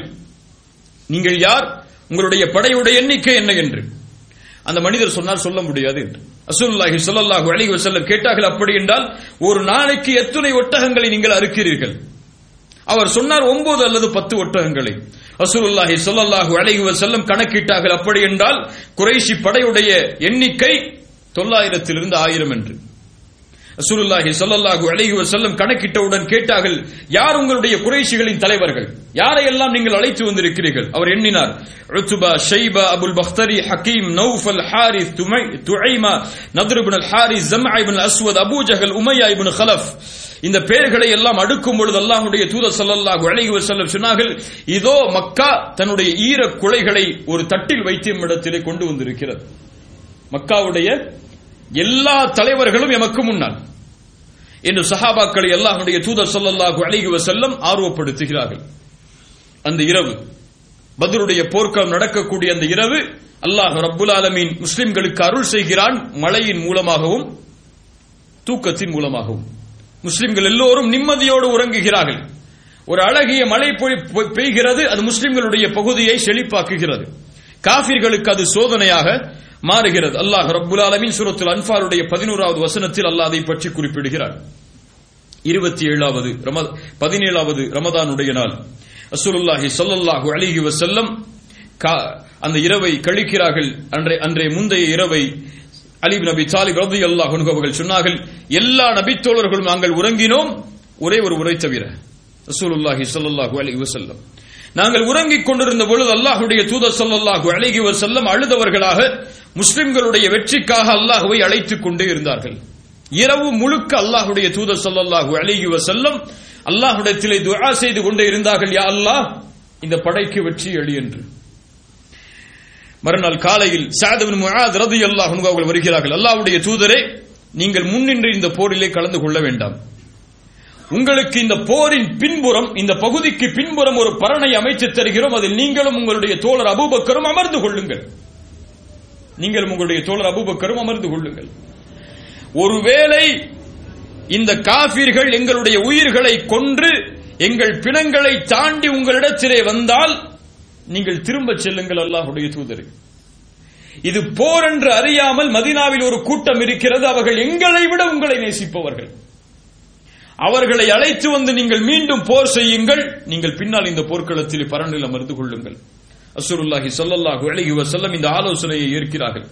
[SPEAKER 1] நீங்கள் யார் உங்களுடைய படையுடைய எண்ணிக்கை என்ன என்று அந்த மனிதர் சொன்னால் சொல்ல முடியாது என்று ரசூலுல்லாஹி ஸல்லல்லாஹு அலைஹி வஸல்லம் கேட்டார்கள் அப்படி என்றால் ஒரு நாளைக்கு எத்தனை ஒட்டகங்களை நீங்கள் அறுக்கிறீர்கள் அவர் சொன்னார் ஒன்பது அல்லது பத்து ஒட்டகங்களை ரசூலுல்லாஹி ஸல்லல்லாஹு அலைஹி வஸல்லம் கணக்கிட்டார்கள் அப்படி என்றால் குறைஷி படையுடைய எண்ணிக்கை தொள்ளாயிரத்திலிருந்து ஆயிரம் என்று ரசூலுல்லாஹி ஸல்லல்லாஹு அலைஹி வஸல்லம் கணக்கிட்டவுடன் கேட்டார்கள் யார் உங்களுடைய குறைஷிகளின் தலைவர்கள் யாரையெல்லாம் நீங்கள் அழைத்து வந்திருக்கிறீர்கள் அவர் எண்ணினார் Utba Shaiba Abul Bakhtari Hakim Naufal Haris துமை Tuaima Nadr Ibn al Haris Zama Ibn Aswad Abu Jahal Umayya Ibn Khalaf இந்த பெயர்களை எல்லாம் அடுக்கும் பொழுது அல்லாஹ்வுடைய தூதர் ஸல்லல்லாஹு அலைஹி வஸல்லம் சொன்னார்கள் இதோ மக்கா தன்னுடைய ஈர குலைகளை ஒரு தட்டில் வைத்து இடத்திலே கொண்டு வந்திருக்கிறது மக்காவுடைய எல்லா தலைவர்களும் எமக்கு முன்னால் என்று சஹாபாக்களை அல்லாஹ்வுடைய தூதர் ஸல்லல்லாஹு அலைஹி வஸல்லம் ஆர்வப்படுத்துகிறார்கள் அந்த இரவு பத்ருடைய போர்க்களம் நடக்கக்கூடிய அந்த இரவு அல்லாஹ் ரப்புல் ஆலமீன் முஸ்லிம்களுக்கு அருள் செய்கிறான் மழையின் மூலமாகவும் தூக்கத்தின் மூலமாகவும் முஸ்லிம்கள் எல்லோரும் நிம்மதியோடு உறங்குகிறார்கள் ஒரு அழகிய மழை பொழி- பொ- பெய்கிறது அது முஸ்லிம்களுடைய பகுதியை செழிப்பாக்குகிறது காபிர்களுக்கு அது சோதனையாக மாறுகிறது அல்லாஹ் ரப்புல் ஆலமீன் சூரத்துல் அன்ஃபாலுடைய பதினோராவது வசனத்தில் அல்லாஹ் அதை பற்றி குறிப்பிடுகிறார் இருபத்தி ஏழாவது பதினேழாவது ரமதானுடைய நாள் ரசூலுல்லாஹி ஸல்லல்லாஹு அலைஹி வஸல்லம் கா- அந்த இரவை கழிக்கிறார்கள் அன்றை அன்றைய முந்தைய இரவை அலி பின் அபி தாலிப் ரலியல்லாஹு அன்ஹு அவர்கள் சொன்னார்கள் எல்லா நபித்தோழர்களும் நாங்கள் உறங்கினோம் ஒரே ஒரு உரை தவிர ரசூலுல்லாஹி ஸல்லல்லாஹு அலைஹி வஸல்லம் நாங்கள் உறங்கிக் கொண்டிருந்த பொழுது அல்லாஹ்வுடைய தூதர் ஸல்லல்லாஹு அலைஹி வஸல்லம் அழுதவர்களாக முஸ்லிம்களுடைய வெற்றிக்காக அல்லாஹ்வை அழைத்துக் கொண்டே இருந்தார்கள் இரவு முழுக்க அல்லாஹ்வுடைய தூதர் ஸல்லல்லாஹு அலைஹி வஸல்லம் அல்லாஹ்விடத்திலே துஆ செய்து கொண்டே இருந்தார்கள் யா அல்லாஹ் இந்த படைக்கு வெற்றி அளி என்று மறுநாள் காலையில் சாத் பின் முஆத் ரலியல்லாஹு அன்ஹு அவர்கள் வருகிறார்கள் அல்லாஹ்வுடைய தூதரே நீங்கள் முன்னின்று இந்த போரிலே கலந்து கொள்ள வேண்டாம் உங்களுக்கு இந்த போரின் பின்புறம் இந்த பகுதிக்கு பின்புறம் ஒரு பரணை அமைத்து தருகிறோம் அதில் நீங்களும் உங்களுடைய தோழர் அபூபக்கரும் அமர்ந்து கொள்ளுங்கள் நீங்களும் உங்களுடைய தோழர் அபூபக்கரும் அமர்ந்து கொள்ளுங்கள் ஒருவேளை இந்த காபிர்கள் எங்களுடைய உயிர்களை கொன்று எங்கள் பிணங்களை தாண்டி உங்களிடத்திலே வந்தால் நீங்கள் திரும்பச் செல்லுங்கள் அல்லாஹுடைய தூதரே இது போர் என்று அறியாமல் மதினாவில் ஒரு கூட்டம் இருக்கிறது அவர்கள் எங்களை விட உங்களை நேசிப்பவர்கள் அவர்களை அழைத்து வந்து நீங்கள் மீண்டும் போர் செய்யுங்கள் நீங்கள் பின்னால் இந்த போர்க்களத்தில் பரண்டில் அமர்ந்து கொள்ளுங்கள் அசுருல்லாஹி சொல்லல்லாஹு அழகி வசல்லம் இந்த ஆலோசனையை ஏற்கிறார்கள்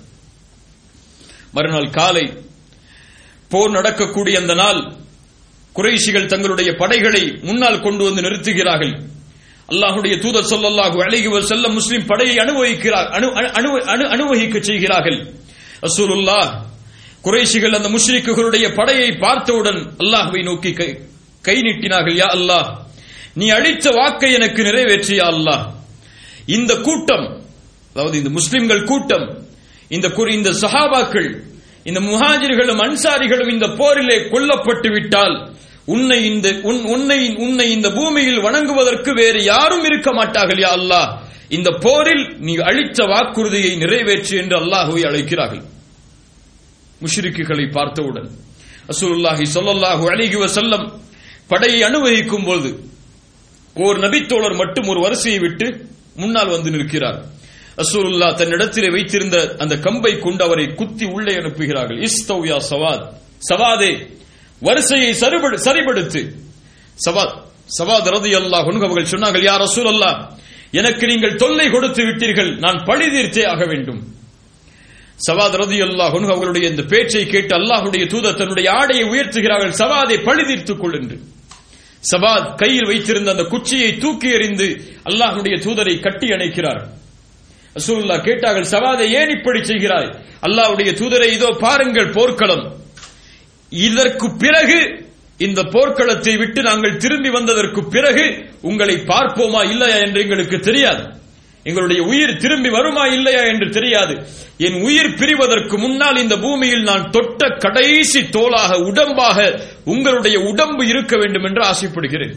[SPEAKER 1] மறுநாள் காலை போர் நடக்கக்கூடிய அந்த நாள் குறைஷிகள் தங்களுடைய படைகளை முன்னால் கொண்டு வந்து நிறுத்துகிறார்கள் அல்லாஹுடைய தூதர் சொல்லல்லாஹு அழகி செல்ல முஸ்லிம் படையை அனுபவிக்கிறார் அனுபவிக்க செய்கிறார்கள் அசூலுல்லா குறைஷிகள் அந்த முஷ்ரிக்குகளுடைய படையை பார்த்தவுடன் அல்லாஹுவை நோக்கி கை நீட்டினார்கள் யா அல்லாஹ் நீ அளித்த வாக்கை எனக்கு நிறைவேற்றியா அல்லாஹ் இந்த கூட்டம் அதாவது இந்த முஸ்லிம்கள் கூட்டம் இந்த இந்த சஹாபாக்கள் இந்த முஹாஜிர்களும் அன்சாரிகளும் இந்த போரிலே கொல்லப்பட்டு விட்டால் உன்னை இந்த உன்னை உன்னை இந்த பூமியில் வணங்குவதற்கு வேறு யாரும் இருக்க மாட்டார்கள் யா அல்லாஹ் இந்த போரில் நீ அளித்த வாக்குறுதியை நிறைவேற்று என்று அல்லாஹுவை அழைக்கிறார்கள் முஷ்ரிக்குகளை பார்த்தவுடன் அசூலுல்லாஹி சொல்லல்லாஹு அலிஹி வசல்லம் படையை அனுபவிக்கும் பொழுது ஓர் நபித்தோழர் மட்டும் ஒரு வரிசையை விட்டு முன்னால் வந்து நிற்கிறார் அசூலுல்லா தன்னிடத்திலே வைத்திருந்த அந்த கம்பை கொண்டு அவரை குத்தி உள்ளே அனுப்புகிறார்கள் இஸ்தௌயா சவாத் சவாதே வரிசையை சரிபடுத்து சவாத் சவாத் ரதி அல்லாஹ் அவர்கள் சொன்னார்கள் யார் அசூல் அல்லா எனக்கு நீங்கள் தொல்லை கொடுத்து விட்டீர்கள் நான் பழி தீர்த்தே ஆக வேண்டும் சவாத் ரதி அல்லாஹ் அவர்களுடைய இந்த பேச்சை கேட்டு அல்லாஹுடைய தூதர் தன்னுடைய ஆடையை உயர்த்துகிறார்கள் சவாதை பழி தீர்த்துக் கொள் என்று சவாத் கையில் வைத்திருந்த அந்த குச்சியை தூக்கி எறிந்து அல்லாஹுடைய தூதரை கட்டி அணைக்கிறார் ரசூலுல்லா கேட்டார்கள் சவாதை ஏன் இப்படி செய்கிறாய் அல்லாஹ்வுடைய தூதரை இதோ பாருங்கள் போர்க்களம் இதற்கு பிறகு இந்த போர்க்களத்தை விட்டு நாங்கள் திரும்பி வந்ததற்கு பிறகு உங்களை பார்ப்போமா இல்லையா என்று எங்களுக்கு தெரியாது எங்களுடைய உயிர் திரும்பி வருமா இல்லையா என்று தெரியாது என் உயிர் பிரிவதற்கு முன்னால் இந்த பூமியில் நான் தொட்ட கடைசி தோளாக உடம்பாக உங்களுடைய உடம்பு இருக்க வேண்டும் என்று ஆசைப்படுகிறேன்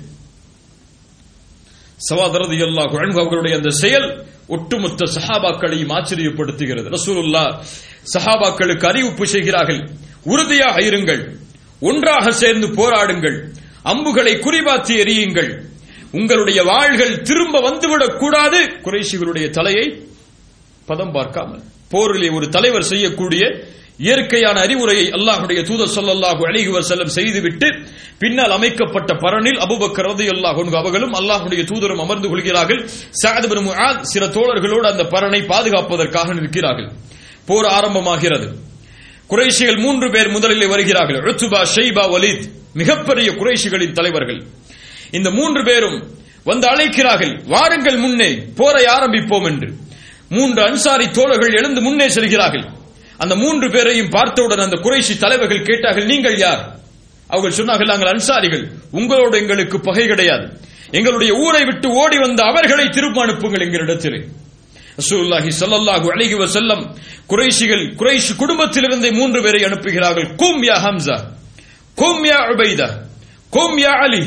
[SPEAKER 1] சவாதரது அல்லாஹ் அவர்களுடைய அந்த செயல் ஒட்டுமொத்த சஹாபாக்களையும் ஆச்சரியப்படுத்துகிறது ரசூலுல்லா சஹாபாக்களுக்கு அறிவிப்பு செய்கிறார்கள் உறுதியாக இருங்கள் ஒன்றாக சேர்ந்து போராடுங்கள் அம்புகளை குறிபார்த்து எரியுங்கள் உங்களுடைய வாள்கள் திரும்ப வந்துவிடக் கூடாது குறைசிகளுடைய தலையை பதம் பார்க்காமல் போரிலே ஒரு தலைவர் செய்யக்கூடிய இயற்கையான அறிவுரையை அல்லாஹுடைய தூதர் சொல்லல்லாஹு அலிஹி வசல்லம் செய்துவிட்டு பின்னால் அமைக்கப்பட்ட பரனில் அபுபக்கர் ரலியல்லாஹு அன்ஹு அவர்களும் அல்லாஹுடைய தூதரும் அமர்ந்து கொள்கிறார்கள் சஅத் பின் முஆத் சில தோழர்களோடு அந்த பரனை பாதுகாப்பதற்காக நிற்கிறார்கள் போர் ஆரம்பமாகிறது குறைஷிகள் மூன்று பேர் முதலில் வருகிறார்கள் உத்பா ஷைபா வலீத் மிகப்பெரிய குறைஷிகளின் தலைவர்கள் இந்த மூன்று பேரும் வந்து அழைக்கிறார்கள் வாருங்கள் முன்னே போரை ஆரம்பிப்போம் என்று மூன்று அன்சாரி தோழர்கள் எழுந்து முன்னே செல்கிறார்கள் அந்த மூன்று பேரையும் பார்த்தவுடன் அந்த குறைஷி தலைவர்கள் கேட்டார்கள் நீங்கள் யார் அவர்கள் சொன்னார்கள் நாங்கள் அன்சாரிகள் உங்களோடு எங்களுக்கு பகை கிடையாது எங்களுடைய ஊரை விட்டு ஓடி வந்த அவர்களை திரும்ப அனுப்புங்கள் எங்களிடத்திலே ரசூலுல்லாஹி ஸல்லல்லாஹு அலைஹி வஸல்லம் குறைஷிகள் குறைஷ் குடும்பத்திலிருந்து மூன்று பேரை அனுப்புகிறார்கள் கும் யா ஹம்சா கும் யா உபைதா கும் யா அலி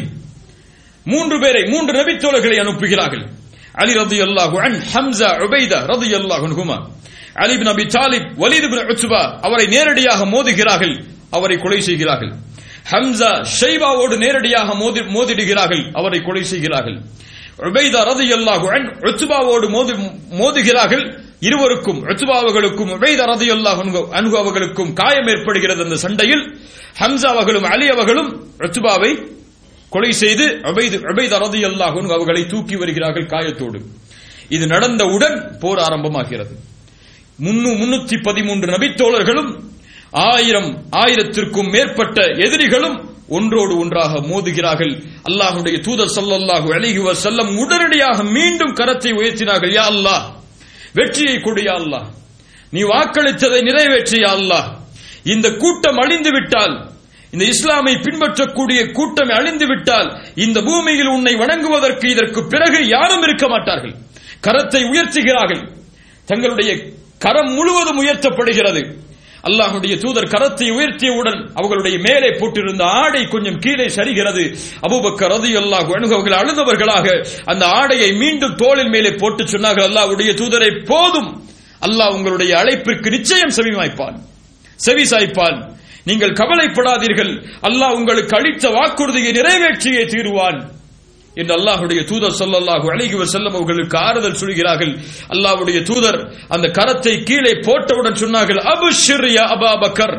[SPEAKER 1] மூன்று பேரை மூன்று நபித்தோழர்களை அனுப்புகிறார்கள் அலி ரதியல்லாஹு அன் ஹம்சா உபைதா ரதியல்லாஹு அன்ஹுமா அலி இப்னு அபி தாலிப் வலீத் இப்னு உத்பா அவரை நேரடியாக மோதுகிறார்கள் அவரை கொலை செய்கிறார்கள் ஹம்சா ஷைபாவோடு நேரடியாக மோதி மோதிடுகிறார்கள் அவரை கொலை செய்கிறார்கள் உபைதா ரதியல்லாஹு அன் உத்பாவோடு மோதி மோதுகிறார்கள் இருவருக்கும் உத்பா அவர்களுக்கும் உபைதா ரதியல்லாஹு அன்ஹு அவர்களுக்கும் காயம் ஏற்படுகிறது அந்த சண்டையில் ஹம்சா அவர்களும் அலி அவர்களும் உத்பாவை கொலை செய்து உபைதா ரதியல்லாஹு அன்ஹு அவர்களை தூக்கி வருகிறார்கள் காயத்தோடு இது நடந்தவுடன் போர் ஆரம்பமாகிறது முன்னூத்தி பதிமூன்று நபித்தோழர்களும் ஆயிரம் ஆயிரத்திற்கும் மேற்பட்ட எதிரிகளும் ஒன்றோடு ஒன்றாக மோதுகிறார்கள் அல்லாஹுடைய தூதர் சல்லல்லாஹு அலிஹி வசல்லம் உடனடியாக மீண்டும் கரத்தை உயர்த்தினார்கள் யா அல்லாஹ் வெற்றியை கொடியா அல்லாஹ் நீ வாக்களித்ததை நிறைவேற்றியா அல்லாஹ் இந்த கூட்டம் அழிந்து விட்டால் இந்த இஸ்லாமை பின்பற்றக்கூடிய கூட்டம் அழிந்து விட்டால் இந்த பூமியில் உன்னை வணங்குவதற்கு இதற்கு பிறகு யாரும் இருக்க மாட்டார்கள் கரத்தை உயர்த்துகிறார்கள் தங்களுடைய கரம் முழுவதும் உயர்த்தப்படுகிறது அல்லாஹுடைய தூதர் கரத்தை உயர்த்தியவுடன் அவர்களுடைய மேலே போட்டிருந்த ஆடை கொஞ்சம் கீழே சரிகிறது அபுபக்கர் ரதி அல்லாஹ் அணுகவர்கள் அழுதவர்களாக அந்த ஆடையை மீண்டும் தோளின் மேலே போட்டு சொன்னார்கள் அல்லாஹுடைய தூதரை போதும் அல்லாஹ் உங்களுடைய அழைப்பிற்கு நிச்சயம் செவி வாய்ப்பான் செவி சாய்ப்பான் நீங்கள் கவலைப்படாதீர்கள் அல்லாஹ் உங்களுக்கு அளித்த வாக்குறுதியை நிறைவேற்றியே தீருவான் என்று அல்லாஹுடைய தூதர் சொல்லல்லாஹு அழகி வசல்லம் அவர்களுக்கு ஆறுதல் சொல்கிறார்கள் அல்லாஹ்வுடைய தூதர் அந்த கரத்தை கீழே போட்டவுடன் சொன்னார்கள் அபுஷிர் யா அபாபக்கர்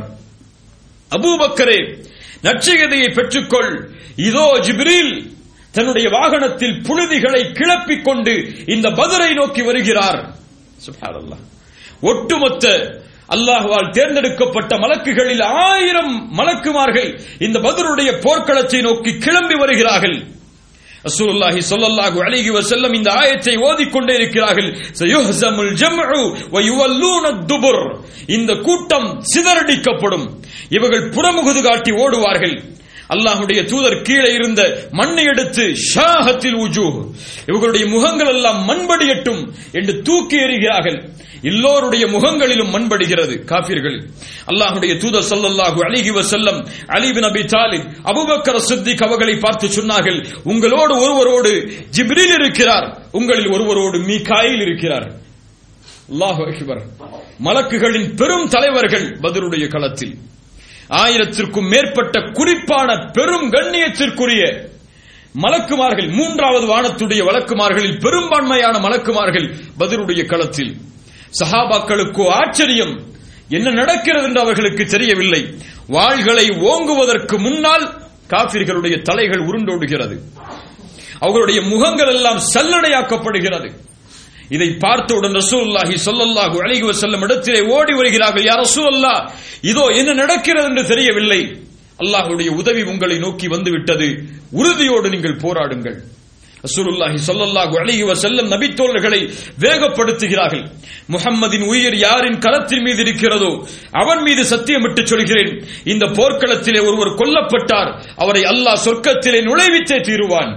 [SPEAKER 1] அபூபக்கரே நற்செய்தியை பெற்றுக்கொள் இதோ ஜிப்ரீல் தன்னுடைய வாகனத்தில் புழுதிகளை கிளப்பிக் கொண்டு இந்த பதரை நோக்கி வருகிறார் சுப்ஹானல்லாஹ் ஒட்டுமொத்த அல்லாஹ்வால் தேர்ந்தெடுக்கப்பட்ட மலக்குகளில் ஆயிரம் மலக்குமார்கள் இந்த பதருடைய போர்க்களத்தை நோக்கி கிளம்பி வருகிறார்கள் ரசூலுல்லாஹி ஸல்லல்லாஹு அலைஹி வஸல்லம் இந்த ஆயத்தை ஓதிக்கொண்டே இருக்கிறார்கள் சயுஹ்ஸமுல் ஜம்உ வ யுவல்லூன துபுர் இந்த கூட்டம் சிதறடிக்கப்படும் இவர்கள் புறமுகுது காட்டி ஓடுவார்கள் அல்லாஹ்வுடைய தூதர் கீழே இருந்த மண்ணை எடுத்து ஷாஹத்தில் உஜூஹ் இவர்களுடைய முகங்கள் எல்லாம் மண்படியட்டும் என்று தூக்கி எறிகிறார்கள் எல்லோருடைய முகங்களிலும் மண்படுகிறது காபிர்கள் அல்லாஹ்வுடைய தூதர் ஸல்லல்லாஹு அலைஹி வஸல்லம் அலி பின் அபி தாலிப் அபூபக்கர் சித்திக் அவர்களை பார்த்து சொன்னார்கள் உங்களோடு ஒருவரோடு ஜிப்ரீல் இருக்கிறார் உங்களில் ஒருவரோடு மீகாயில் இருக்கிறார் அல்லாஹு அக்பர் மலக்குகளின் பெரும் தலைவர்கள் பதருடைய களத்தில் ஆயிரத்திற்கும் மேற்பட்ட குறிப்பான பெரும் கண்ணியத்திற்குரிய மலக்குமார்கள் மூன்றாவது வானத்துடைய வழக்குமார்களில் பெரும்பான்மையான மலக்குமார்கள் பதிலுடைய களத்தில் சஹாபாக்களுக்கோ ஆச்சரியம் என்ன நடக்கிறது என்று அவர்களுக்கு தெரியவில்லை வாள்களை ஓங்குவதற்கு முன்னால் காபிர்களுடைய தலைகள் உருண்டோடுகிறது அவர்களுடைய முகங்கள் எல்லாம் சல்லடையாக்கப்படுகிறது இதை பார்த்தவுடன் ரசூலுல்லாஹி ஸல்லல்லாஹு அலைஹி வஸல்லம் இடத்திலே ஓடி வருகிறார்கள் யா ரசூலல்லாஹ் இதோ என்ன நடக்கிறது என்று தெரியவில்லை அல்லாஹ்வுடைய உதவி உங்களை நோக்கி வந்து விட்டது உறுதியோடு நீங்கள் போராடுங்கள் ரசூலுல்லாஹி ஸல்லல்லாஹு அலைஹி வஸல்லம் நபித்தோழர்களை வேகப்படுத்துகிறார்கள் முஹம்மதின் உயிர் யாரின் கரத்தின் மீது இருக்கிறதோ அவன் மீது சத்தியமிட்டு சொல்கிறேன் இந்த போர்க்களத்திலே ஒருவர் கொல்லப்பட்டார் அவரை அல்லாஹ் சொர்க்கத்திலே நுழைவித்தே தீருவான்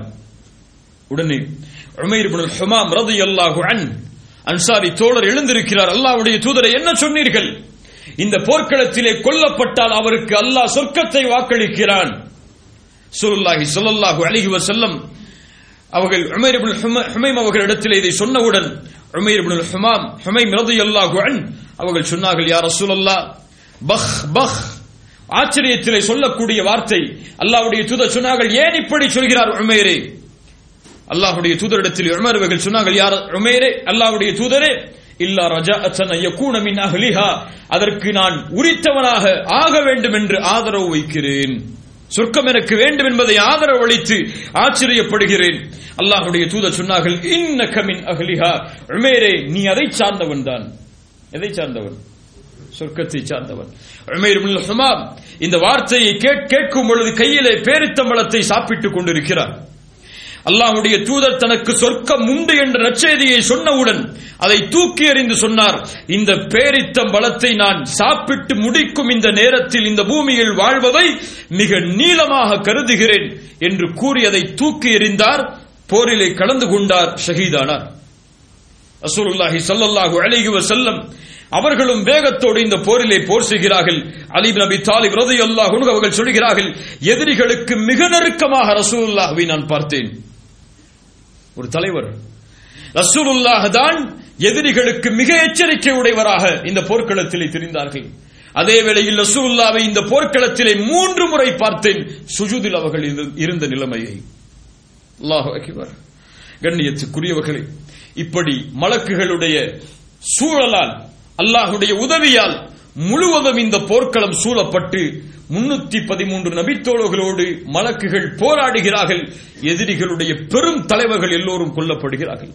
[SPEAKER 1] உடனே உமைர் இப்னு ஹுமாம் ரலியல்லாஹு அன் அன்சாரி தோழர் எழுந்திருக்கிறார் அல்லாஹ்வுடைய தூதரை என்ன சொன்னீர்கள் இந்த போர்க்களத்திலே கொல்லப்பட்டால் அவருக்கு அல்லாஹ் சொர்க்கத்தை வாக்களிக்கிறான் சுல்லாஹி ஸல்லல்லாஹு அலைஹி வஸல்லம் அவர்கள் உமைர் இப்னு ஹுமைம் அவர்களிடத்தில் இதை சொன்னவுடன் உமைர் இப்னு ஹுமாம் ஹுமைம் ரலியல்லாஹு அன் அவர்கள் சொன்னார்கள் யா ரசூலல்லாஹ் பஹ் பஹ் ஆச்சரியத்திலே சொல்லக்கூடிய வார்த்தை அல்லாஹ்வுடைய தூதர் சொன்னார்கள் ஏன் இப்படி சொல்கிறார் உமைரே அல்லாஹ்வுடைய தூதரிடத்தில் உமர் அவர்கள் சொன்னார்கள் யார் உமைரே அல்லாஹ்வுடைய தூதரே இல்லா ரஜாஅத்தன் யகூன மின் அஹ்லிஹா அதற்கு நான் உரித்தவனாக ஆக வேண்டும் என்று ஆதரவு வைக்கிறேன் சொர்க்கம் எனக்கு வேண்டும் என்பதை ஆதரவு அளித்து ஆச்சரியப்படுகிறேன் அல்லாஹ்வுடைய தூதர் சொன்னார்கள் இன்னக மின் அஹ்லிஹா உமேரே நீ அதை சார்ந்தவன் தான் எதை சார்ந்தவன் சொர்க்கத்தை சார்ந்தவன் உமைர் இப்னு ஹுமாம் இந்த வார்த்தையை கேட்கும் பொழுது கையிலே பேரித்தம்பளத்தை சாப்பிட்டுக் கொண்டிருக்கிறார் அல்லாஹுடைய தூதர் தனக்கு சொர்க்கம் உண்டு என்ற நற்செய்தியை சொன்னவுடன் அதை தூக்கி எறிந்து சொன்னார் இந்த பேரித்தம் பலத்தை நான் சாப்பிட்டு முடிக்கும் இந்த நேரத்தில் இந்த பூமியில் வாழ்வதை மிக நீளமாக கருதுகிறேன் என்று கூறி அதை தூக்கி எறிந்தார் போரிலே கலந்து கொண்டார் ஷஹீதானார் ரசூலுல்லாஹி ஸல்லல்லாஹு அலைஹி வஸல்லம் அவர்களும் வேகத்தோடு இந்த போரிலே போர் செய்கிறார்கள் அலி நபி தாலிப் ரலியல்லாஹு அன்ஹு அவர்கள் சொல்கிறார்கள் எதிரிகளுக்கு மிக நெருக்கமாக ரசூலுல்லாஹ்வை நான் பார்த்தேன் ஒரு தலைவர் ரசூலுல்லாஹ் தான் எதிரிகளுக்கு மிக எச்சரிக்கை உடையவராக இந்த போர்க்களத்திலே தெரிந்தார்கள் அதே வேளையில் ரசூலுல்லாவை இந்த போர்க்களத்திலே மூன்று முறை பார்த்தேன் சுஜூதில் அவர்கள் இருந்த நிலைமையை அல்லாஹு அக்பர் கண்ணியத்துக்குரியவர்களே இப்படி மலக்குகளுடைய சூழலால் அல்லாஹுடைய உதவியால் முழுவதும் இந்த போர்க்களம் சூழப்பட்டு முன்னூத்தி பதிமூன்று நபித்தோழர்களோடு மலக்குகள் போராடுகிறார்கள் எதிரிகளுடைய பெரும் தலைவர்கள் எல்லோரும் கொல்லப்படுகிறார்கள்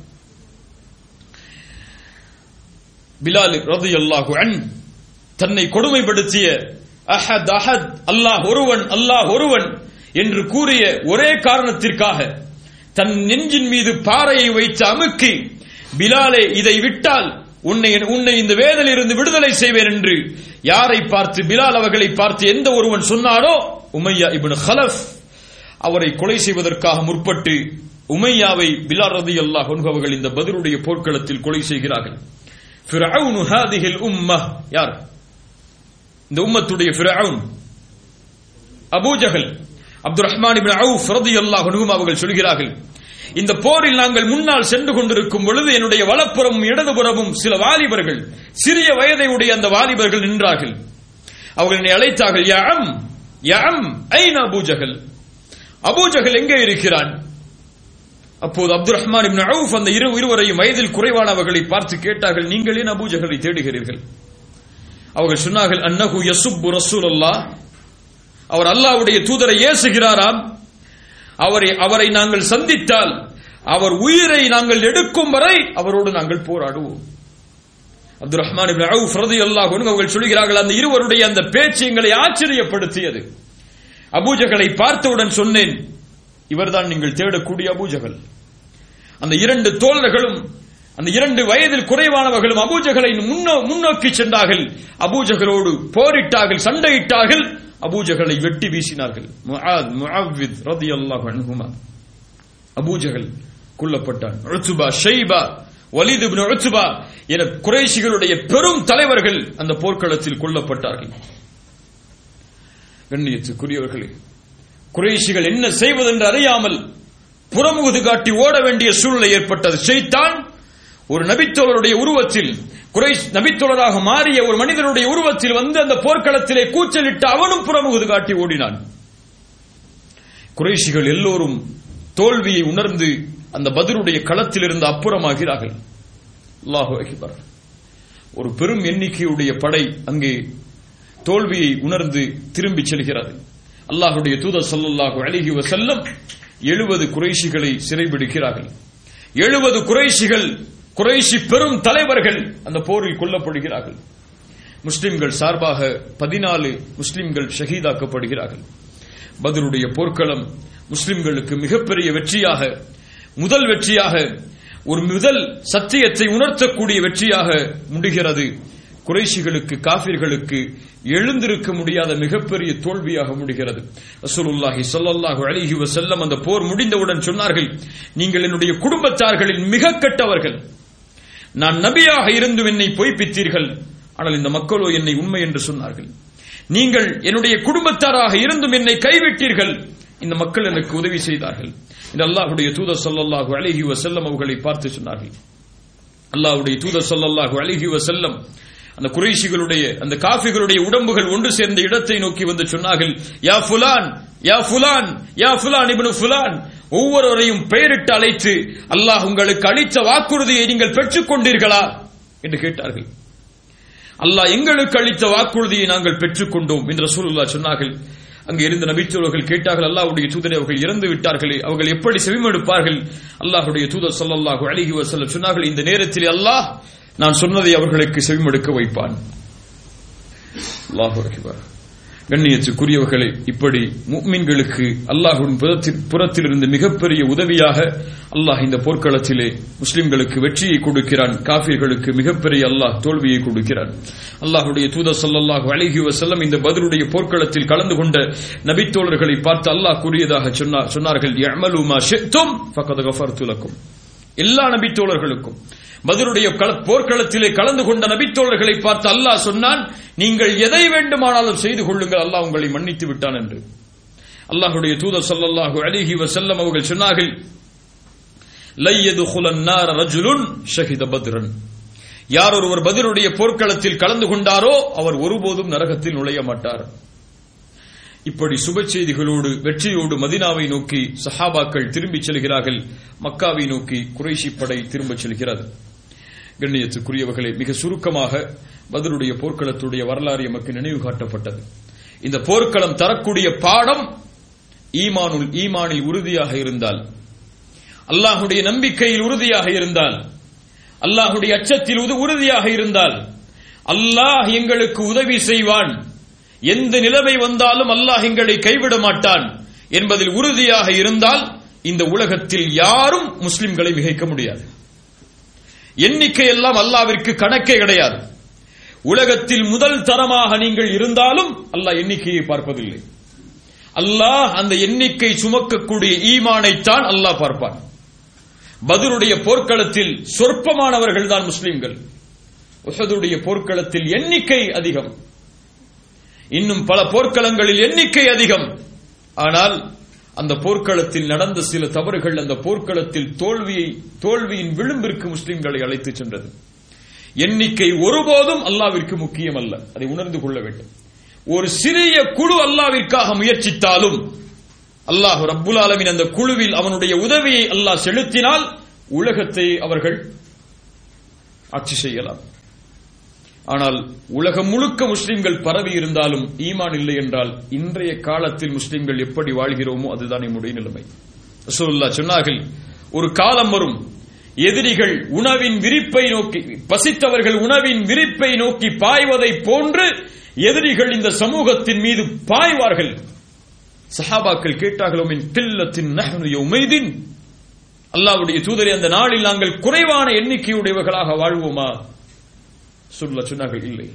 [SPEAKER 1] பிலால் ரது அல்லாஹு அன் தன்னை கொடுமைப்படுத்திய அஹத் அஹத் அல்லாஹ் ஒருவன் அல்லாஹ் ஒருவன் என்று கூறிய ஒரே காரணத்திற்காக தன் நெஞ்சின் மீது பாறையை வைத்து அமுக்கி பிலாலே இதை விட்டால் உன்னை உன்னை இந்த வேதலில் இருந்து விடுதலை செய்வேன் என்று யாரை பார்த்து பிலால் அவர்களை பார்த்து எந்த ஒருவன் சொன்னானோ உமையா இப்னு ஹலஃப் அவரை கொலை செய்வதற்காக முற்பட்டு உமையாவை பிலால் ரதி அல்லாஹ் அவர்கள் இந்த பதிலுடைய போர்க்களத்தில் கொலை செய்கிறார்கள் ஃபிரவுன் ஹாதிஹில் உம்ம யார் இந்த உம்மத்துடைய ஃபிரவுன் Abu Jahl Abdul Rahman Ibn Auf ரலியல்லாஹு அன்ஹு அவர்கள் சொல்கிறார்கள் இந்த போரில் நாங்கள் முன்னால் சென்று கொண்டிருக்கும் பொழுது என்னுடைய வலப்புறமும் இடதுபுறமும் சில வாலிபர்கள் சிறிய வயதை உடைய அந்த வாலிபர்கள் நின்றார்கள் அவர்கள் என்னை அழைத்தார்கள் யம் யம் ஐன் அபூஜகல் அபூஜகல் எங்கே இருக்கிறான் அப்போது அப்துல் ரஹ்மான் இப்னு அவுஃப் அந்த இரு இருவரையும் வயதில் குறைவானவர்களை பார்த்து கேட்டார்கள் நீங்கள் ஏன் அபூஜகலை தேடுகிறீர்கள் அவர்கள் சொன்னார்கள் அன்னஹு யசுப்பு ரசூலுல்லாஹ் அவர் அல்லாஹ்வுடைய தூதரை ஏசுகிறாராம் அவரை அவரை நாங்கள் சந்தித்தால் அவர் உயிரை நாங்கள் எடுக்கும் வரை அவரோடு நாங்கள் போராடுவோம் அப்துல் ரஹ்மான் இப்னு அவுஃப் ரலியல்லாஹு அன்ஹு அவர்கள் சொல்கிறார்கள் அந்த இருவருடைய அந்த பேச்சு எங்களை ஆச்சரியப்படுத்தியது அபூஜகலை பார்த்தவுடன் சொன்னேன் இவர்தான் நீங்கள் தேடக்கூடிய அபூஜகல் அந்த இரண்டு தோழர்களும் அந்த இரண்டு வயதில் குறைவானவர்களும் அபூஜகலை முன்னோ முன்னோக்கி சென்றார்கள் அபூஜகலோடு போரிட்டார்கள் சண்டையிட்டார்கள் அபூஜகலை வெட்டி வீசினார்கள் முஆத் முஅவ்வித் ரலியல்லாஹு அன்ஹுமா அபூஜகல் கொல்லப்பட்டான் உத்பா ஷைபா வலித் இப்னு உத்பா என குறைஷிகளுடைய பெரும் தலைவர்கள் அந்த போர்க்களத்தில் கொல்லப்பட்டார்கள் கண்ணியத்துக்குரியவர்களே குறைஷிகள் என்ன செய்வதென்று அறியாமல் புறமுகுது காட்டி ஓட வேண்டிய சூழ்நிலை ஏற்பட்டது ஷைத்தான் ஒரு நபித்தோழருடைய உருவத்தில் குறைஷ் நபித்தோழராக மாறிய ஒரு மனிதனுடைய உருவத்தில் வந்து அந்த போர்க்களத்திலே கூச்சலிட்டு அவனும் புறமுகுது காட்டி ஓடினான் குறைஷிகள் எல்லோரும் தோல்வியை உணர்ந்து அந்த பதிலுடைய களத்திலிருந்து அப்புறமாகிறார்கள் அல்லாஹு அக்பர் ஒரு பெரும் எண்ணிக்கையுடைய படை அங்கே தோல்வியை உணர்ந்து திரும்பி செல்கிறது அல்லாஹுடைய தூதர் ஸல்லல்லாஹு அலைஹி வஸல்லம் எழுபது குறைஷிகளை சிறைபிடிக்கிறார்கள் எழுபது குறைஷிகள் குறைஷி பெரும் தலைவர்கள் அந்த போரில் கொல்லப்படுகிறார்கள் முஸ்லிம்கள் சார்பாக பதினாலு முஸ்லிம்கள் ஷஹீதாக்கப்படுகிறார்கள் பதருடைய போர்க்களம் முஸ்லிம்களுக்கு மிகப்பெரிய வெற்றியாக முதல் வெற்றியாக ஒரு முதல் சத்தியத்தை உணர்த்தக்கூடிய வெற்றியாக முடிகிறது குறைஷிகளுக்கு காபிர்களுக்கு எழுந்திருக்க முடியாத மிகப்பெரிய தோல்வியாக முடிகிறது ரசூலுல்லாஹி ஸல்லல்லாஹு அலைஹி வஸல்லம் அந்த போர் முடிந்தவுடன் சொன்னார்கள் நீங்கள் என்னுடைய குடும்பத்தார்களில் மிக கெட்டவர்கள் நான் நபியாக இருந்தும் என்னை பொய்ப்பித்தீர்கள் ஆனால் இந்த மக்களோ என்னை உண்மை என்று சொன்னார்கள் நீங்கள் என்னுடைய குடும்பத்தாராக இருந்தும் என்னை கைவிட்டீர்கள் இந்த மக்கள் எனக்கு உதவி செய்தார்கள் இந்த அல்லாஹுடைய தூதர் ஸல்லல்லாஹு அலைஹி வஸல்லம் அவர்களை பார்த்து சொன்னார்கள் அல்லாஹ்வுடைய தூதர் ஸல்லல்லாஹு அலைஹி வஸல்லம் அந்த குறைஷிகளுடைய அந்த காஃபிகளுடைய உடம்புகள் ஒன்று சேர்ந்த இடத்தை நோக்கி வந்து சொன்னார்கள் யா ஃபுலான் யா ஃபுலான் யா ஃபுலான் இப்னு ஃபுலான் ஒவ்வொருவரையும் பெயரிட்டு அழைத்து அல்லாஹ் உங்களுக்கு அளித்த வாக்குறுதியை நீங்கள் பெற்றுக் கொண்டீர்களா என்று கேட்டார்கள் அல்லாஹ் எங்களுக்கு அளித்த வாக்குறுதியை நாங்கள் பெற்றுக்கொண்டோம் என்று ரசூலுல்லாஹ் சொன்னார்கள் அங்கே இருந்த நபித்தோழர்கள் கேட்டார்கள் அல்லாஹ்வுடைய தூதரை அவர்கள் இறந்து விட்டார்களே அவர்கள் எப்படி செவிமடுப்பார்கள் அல்லாஹ்வுடைய தூதர் ஸல்லல்லாஹு அலைஹி வஸல்லம் சொன்னார்கள் இந்த நேரத்தில் அல்லாஹ் நான் சொன்னதை அவர்களுக்கு செவிமடுக்க வைப்பான் அல்லாஹு அக்பர் கண்ணியத்துக்குரியவர்களே இப்படி முக்மின்களுக்கு அல்லாஹுவின் புறத்தில் புறத்தில் இருந்து மிகப்பெரிய உதவியாக அல்லாஹ் இந்த போர்க்களத்திலே முஸ்லிம்களுக்கு வெற்றியை கொடுக்கிறான் காஃபிர்களுக்கு மிகப்பெரிய அல்லாஹ் தோல்வியை கொடுக்கிறான் அல்லாஹுடைய தூதர் ஸல்லல்லாஹு அலைஹி வஸல்லம் இந்த பதிலுடைய போர்க்களத்தில் கலந்து கொண்ட நபித்தோழர்களை பார்த்து அல்லாஹ் கூறியதாக சொன்னார் சொன்னார்கள் யஅமலு மா ஷி'தும் ஃபகத் கஃபர்து லக்கும் எல்லா நபித்தோழர்களுக்கும் பதிலுடைய போர்க்களத்திலே கலந்து கொண்ட நபித்தோழர்களை பார்த்து அல்லாஹ் சொன்னான் நீங்கள் எதை வேண்டுமானாலும் செய்து கொள்ளுங்கள் அல்லாஹ் உங்களை மன்னித்து விட்டான் என்று அல்லாஹுடைய தூதர் ஸல்லல்லாஹு அலைஹி வஸல்லம் அவர்கள் சொன்னார்கள் லையதுகுலன் நார ரஜுலுன் ஷஹித பத்ரன் யார் ஒருவர் பதிலுடைய போர்க்களத்தில் கலந்து கொண்டாரோ அவர் ஒருபோதும் நரகத்தில் நுழைய மாட்டார் இப்படி சுப செய்திகளோடு வெற்றியோடு மதினாவை நோக்கி சஹாபாக்கள் திரும்பிச் செல்கிறார்கள் மக்காவை நோக்கி குறைஷி படை திரும்பச் செல்கிறது கண்ணியத்துக்குரியவர்களே மிக சுருக்கமாக பதிலுடைய போர்க்களத்துடைய வரலாறு எமக்கு நினைவு காட்டப்பட்டது இந்த போர்க்களம் தரக்கூடிய பாடம் ஈமானுல் ஈமானில் உறுதியாக இருந்தால் அல்லாஹுடைய நம்பிக்கையில் உறுதியாக இருந்தால் அல்லாஹுடைய அச்சத்தில் உறுதியாக இருந்தால் அல்லாஹ் எங்களுக்கு உதவி செய்வான் எந்த நிலைமை வந்தாலும் அல்லாஹ் எங்களை கைவிட மாட்டான் என்பதில் உறுதியாக இருந்தால் இந்த உலகத்தில் யாரும் முஸ்லிம்களை மிகைக்க முடியாது எண்ணிக்கை எல்லாம் அல்லாவிற்கு கணக்கே கிடையாது உலகத்தில் முதல் தரமாக நீங்கள் இருந்தாலும் அல்லாஹ் எண்ணிக்கையை பார்ப்பதில்லை அல்லாஹ் அந்த எண்ணிக்கை சுமக்கக்கூடிய ஈமானைத்தான் அல்லாஹ் பார்ப்பான் பதிலுடைய போர்க்களத்தில் சொற்பமானவர்கள் தான் முஸ்லிம்கள் உஹதுடைய போர்க்களத்தில் எண்ணிக்கை அதிகம் இன்னும் பல போர்க்களங்களில் எண்ணிக்கை அதிகம் ஆனால் அந்த போர்க்களத்தில் நடந்த சில தவறுகள் அந்த போர்க்களத்தில் தோல்வியை தோல்வியின் விளிம்பிற்கு முஸ்லிம்களை அழைத்து சென்றது எண்ணிக்கை ஒருபோதும் அல்லாவிற்கு முக்கியம் அல்ல அதை உணர்ந்து கொள்ள வேண்டும் ஒரு சிறிய குழு அல்லாவிற்காக முயற்சித்தாலும் அல்லாஹ் ரப்புல் ஆலமின் அந்த குழுவில் அவனுடைய உதவியை அல்லாஹ் செலுத்தினால் உலகத்தை அவர்கள் ஆட்சி செய்யலாம் ஆனால் உலகம் முழுக்க முஸ்லிம்கள் பரவி இருந்தாலும் ஈமான் இல்லை என்றால் இன்றைய காலத்தில் முஸ்லிம்கள் எப்படி வாழ்கிறோமோ அதுதான் நம்முடைய நிலைமை ரசூலுல்லாஹ் சொன்னார்கள் ஒரு காலம் வரும் எதிரிகள் உணவின் விரிப்பை நோக்கி பசித்தவர்கள் உணவின் விரிப்பை நோக்கி பாய்வதை போன்று எதிரிகள் இந்த சமூகத்தின் மீது பாய்வார்கள் சஹாபாக்கள் கேட்டார்களோ மின் தில்லத்தின் நஹ்னு யௌமைதின் அல்லாஹ்வுடைய தூதரை அந்த நாளில் நாங்கள் குறைவான எண்ணிக்கையுடையவர்களாக வாழ்வோமா சொல்ல சொன்னார்கள் இல்லை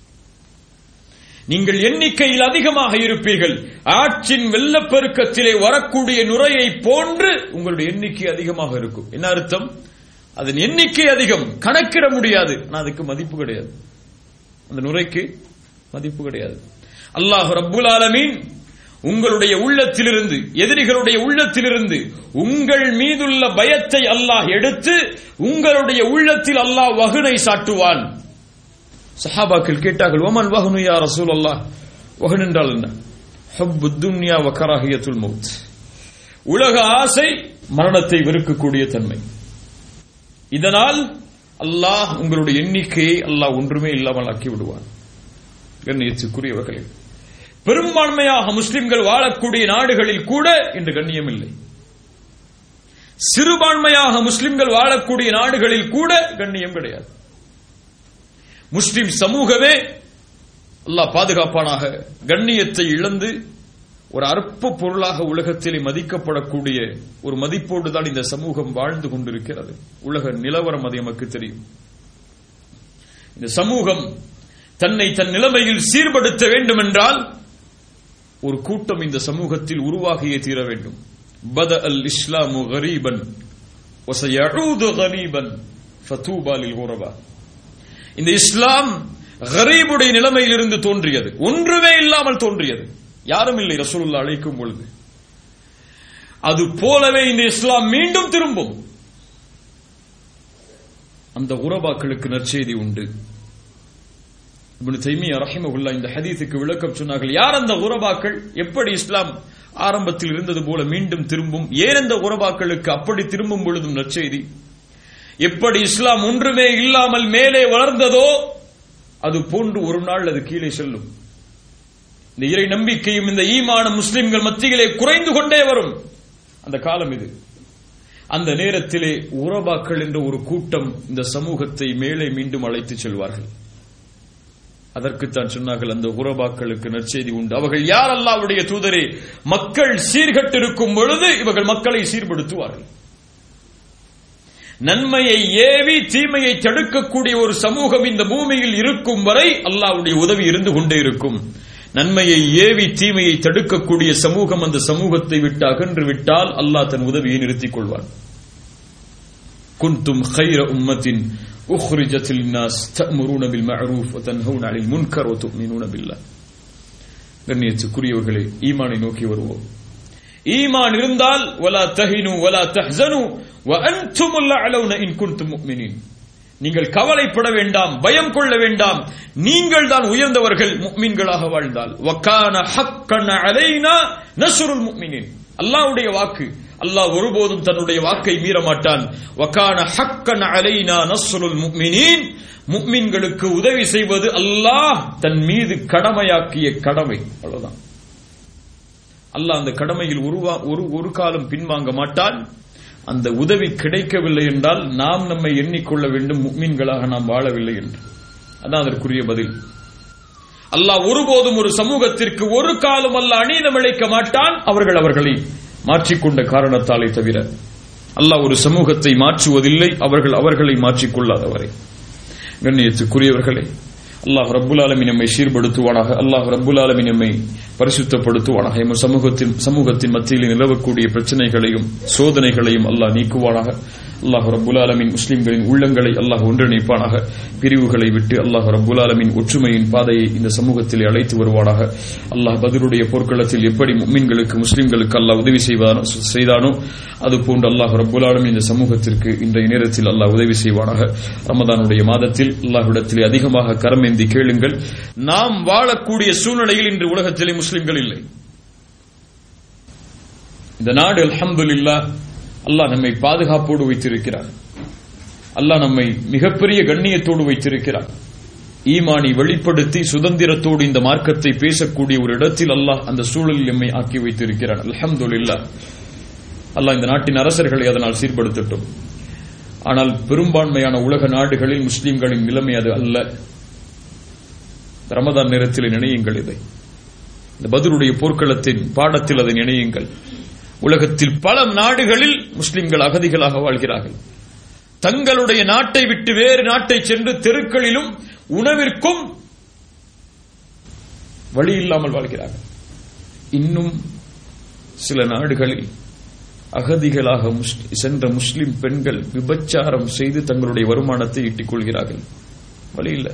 [SPEAKER 1] நீங்கள் எண்ணிக்கையில் அதிகமாக இருப்பீர்கள் ஆற்றின் வெள்ளப்பெருக்கத்திலே வரக்கூடிய நுரையை போன்று உங்களுடைய எண்ணிக்கை அதிகமாக இருக்கும் என்ன அர்த்தம் அதன் எண்ணிக்கை அதிகம் கணக்கிட முடியாது ஆனா அதுக்கு மதிப்பு கிடையாது அந்த நுரைக்கு மதிப்பு கிடையாது அல்லாஹ் ரப்புல் ஆலமீன் உங்களுடைய உள்ளத்திலிருந்து எதிரிகளுடைய உள்ளத்திலிருந்து உங்கள் மீதுள்ள பயத்தை அல்லாஹ் எடுத்து உங்களுடைய உள்ளத்தில் அல்லாஹ் வகுனை சாட்டுவான் சஹாபாக்கள் கேட்டார்கள் ஒமன் வஹனு யா ரசூல் அல்லாஹ் வஹன் என்றால் என்ன ஹப்பு துன்யா வ கராஹியத்துல் மௌத் உலக ஆசை மரணத்தை வெறுக்கக்கூடிய தன்மை இதனால் அல்லாஹ் உங்களுடைய எண்ணிக்கையை அல்லாஹ் ஒன்றுமே இல்லாமல் ஆக்கி விடுவான் கண்ணியத்துக்குரியவர்களே பெரும்பான்மையாக முஸ்லிம்கள் வாழக்கூடிய நாடுகளில் கூட இன்று கண்ணியம் இல்லை சிறுபான்மையாக முஸ்லிம்கள் வாழக்கூடிய நாடுகளில் கூட கண்ணியம் கிடையாது முஸ்லிம் சமூகமே அல்லாஹ் பாதுகாப்பானாக கண்ணியத்தை இழந்து ஒரு அற்ப பொருளாக உலகத்திலே மதிக்கப்படக்கூடிய ஒரு மதிப்போடு தான் இந்த சமூகம் வாழ்ந்து கொண்டிருக்கிறது உலக நிலவரம் அது நமக்கு தெரியும் இந்த சமூகம் தன்னை தன் நிலைமையில் சீர்படுத்த வேண்டும் என்றால் ஒரு கூட்டம் இந்த சமூகத்தில் உருவாகியே தீர வேண்டும் பத அல் இஸ்லாமு கரீபன் கரீபன் ஃபதூபாலில் ஹுரபா இந்த இஸ்லாம் கரீபுடைய நிலைமையில் இருந்து தோன்றியது ஒன்றுமே இல்லாமல் தோன்றியது யாரும் இல்லை ரசூலுல்லா அழைக்கும் பொழுது அது போலவே இந்த இஸ்லாம் மீண்டும் திரும்பும் அந்த உறவாக்களுக்கு நற்செய்தி உண்டு இப்னு தைமியா ரஹிமகுல்லா இந்த ஹதீஸுக்கு விளக்கம் சொன்னார்கள் யார் அந்த உறவாக்கள் எப்படி இஸ்லாம் ஆரம்பத்தில் இருந்தது போல மீண்டும் திரும்பும் ஏன் அந்த உறவாக்களுக்கு அப்படி திரும்பும் பொழுதும் நற்செய்தி எப்படி இஸ்லாம் ஒன்றுமே இல்லாமல் மேலே வளர்ந்ததோ அது போன்று ஒரு நாள் அது கீழே செல்லும் இந்த இறை நம்பிக்கையும் இந்த ஈமான முஸ்லிம்கள் மத்தியிலே குறைந்து கொண்டே வரும் அந்த காலம் இது அந்த நேரத்திலே உறவாக்கள் என்ற ஒரு கூட்டம் இந்த சமூகத்தை மேலே மீண்டும் அழைத்து செல்வார்கள் அதற்குத்தான் சொன்னார்கள் அந்த உறவாக்களுக்கு நற்செய்தி உண்டு அவர்கள் யார் அல்லாவுடைய தூதரே மக்கள் சீர்கட்டிருக்கும் பொழுது இவர்கள் மக்களை சீர்படுத்துவார்கள் நன்மையை ஏவி தீமையை தடுக்கக்கூடிய ஒரு சமூகம் இந்த பூமியில் இருக்கும் வரை அல்லாவுடைய உதவி இருந்து கொண்டே இருக்கும் நன்மையை ஏவி தீமையை தடுக்கக்கூடிய சமூகம் அந்த சமூகத்தை விட்டு அகன்று விட்டால் அல்லாஹ் தன் உதவியை நிறுத்திக் கொள்வான் குந்தும் خير أمة أخرجت للناس تأمرون بالمعروف وتنهون عن المنكر وتؤمنون بالله கண்ணியத்துக்குரியவர்களே ஈமானை நோக்கி வருவோம் ஈமான் இருந்தால் வலா தஹினு வலா தஹ்சனு وأنتم الأعلون إن كنتم مؤمنين நீங்கள் கவலைப்பட வேண்டாம் பயம் கொள்ள வேண்டாம் நீங்கள் தான் உயர்ந்தவர்கள் முக்மீன்களாக வாழ்ந்தால் வக்கான ஹக்கன அலைனா நசுருல் முக்மினின் அல்லாஹ்வுடைய வாக்கு அல்லாஹ் ஒருபோதும் தன்னுடைய வாக்கை மீற மாட்டான் வக்கான ஹக்கன் அலைனா நஸ்ருல் முக்மினின் முக்மின்களுக்கு உதவி செய்வது அல்லாஹ் தன் மீது கடமையாக்கிய கடமை அவ்வளவுதான் அல்லாஹ் அந்த கடமையில் உருவா ஒரு ஒரு காலம் பின்வாங்க மாட்டான் அந்த உதவி கிடைக்கவில்லை என்றால் நாம் நம்மை எண்ணிக்கொள்ள வேண்டும் முக்மீன்களாக நாம் வாழவில்லை என்று அதான் அதற்குரிய பதில் அல்லாஹ் ஒருபோதும் ஒரு சமூகத்திற்கு ஒரு காலம் அல்ல அநீதம் இழைக்க மாட்டான் அவர்கள் அவர்களை மாற்றிக்கொண்ட காரணத்தாலே தவிர அல்லாஹ் ஒரு சமூகத்தை மாற்றுவதில்லை அவர்கள் அவர்களை மாற்றிக்கொள்ளாதவரை கண்ணியத்துக்குரியவர்களே அல்லாஹ் ரப்புல் ஆலமி நம்மை சீர்படுத்துவானாக அல்லாஹ் ரப்புல் ஆலமி நம்மை பரிசுத்தப்படுத்துவானாக எம் சமூகத்தின் சமூகத்தின் மத்தியில் நிலவக்கூடிய பிரச்சனைகளையும் சோதனைகளையும் அல்லாஹ் நீக்குவானாக அல்லாஹ் ரபுல் ஆலமின் முஸ்லிம்களின் உள்ளங்களை அல்லாஹ் ஒன்றிணைப்பானாக பிரிவுகளை விட்டு அல்லாஹ் ரபுல் ஆலமின் ஒற்றுமையின் பாதையை இந்த சமூகத்தில் அழைத்து வருவானாக அல்லாஹ் பதிலுடைய போர்க்களத்தில் எப்படி மும்மின்களுக்கு முஸ்லிம்களுக்கு அல்லாஹ் உதவி செய்வானோ செய்தானோ அதுபோன்று அல்லாஹ் ரபுல் ஆலமின் இந்த சமூகத்திற்கு இன்றைய நேரத்தில் அல்லாஹ் உதவி செய்வானாக ரமதானுடைய மாதத்தில் அல்லாஹ்விடத்திலே அதிகமாக கரமேந்தி கேளுங்கள் நாம் வாழக்கூடிய சூழ்நிலையில் இன்று உலகத்திலே முஸ்லிம்கள் இல்லை இந்த நாடு அல்ஹம்துலில்லாஹ் அல்லாஹ் நம்மை பாதுகாப்போடு வைத்திருக்கிறார் அல்லாஹ் நம்மை மிகப்பெரிய கண்ணியத்தோடு வைத்திருக்கிறார் ஈமானை வெளிப்படுத்தி சுதந்திரத்தோடு இந்த மார்க்கத்தை பேசக்கூடிய ஒரு இடத்தில் அல்லாஹ் அந்த சூழலில் எம்மை ஆக்கி வைத்திருக்கிறார் அல்ஹம்துலில்லாஹ் அல்லாஹ் இந்த நாட்டின் அரசர்களை அதனால் சீர்படுத்தட்டும் ஆனால் பெரும்பான்மையான உலக நாடுகளில் முஸ்லிம்களின் நிலைமை அது அல்ல ரமதான் நேரத்தில் நினையுங்கள் இதை இந்த பதிலுடைய போர்க்களத்தின் பாடத்தில் அதை நினையுங்கள் உலகத்தில் பல நாடுகளில் முஸ்லிம்கள் அகதிகளாக வாழ்கிறார்கள் தங்களுடைய நாட்டை விட்டு வேறு நாட்டை சென்று தெருக்களிலும் உணவிற்கும் வழி இல்லாமல் வாழ்கிறார்கள் இன்னும் சில நாடுகளில் அகதிகளாக சென்ற முஸ்லிம் பெண்கள் விபச்சாரம் செய்து தங்களுடைய வருமானத்தை ஈட்டிக் கொள்கிறார்கள் வழி இல்லை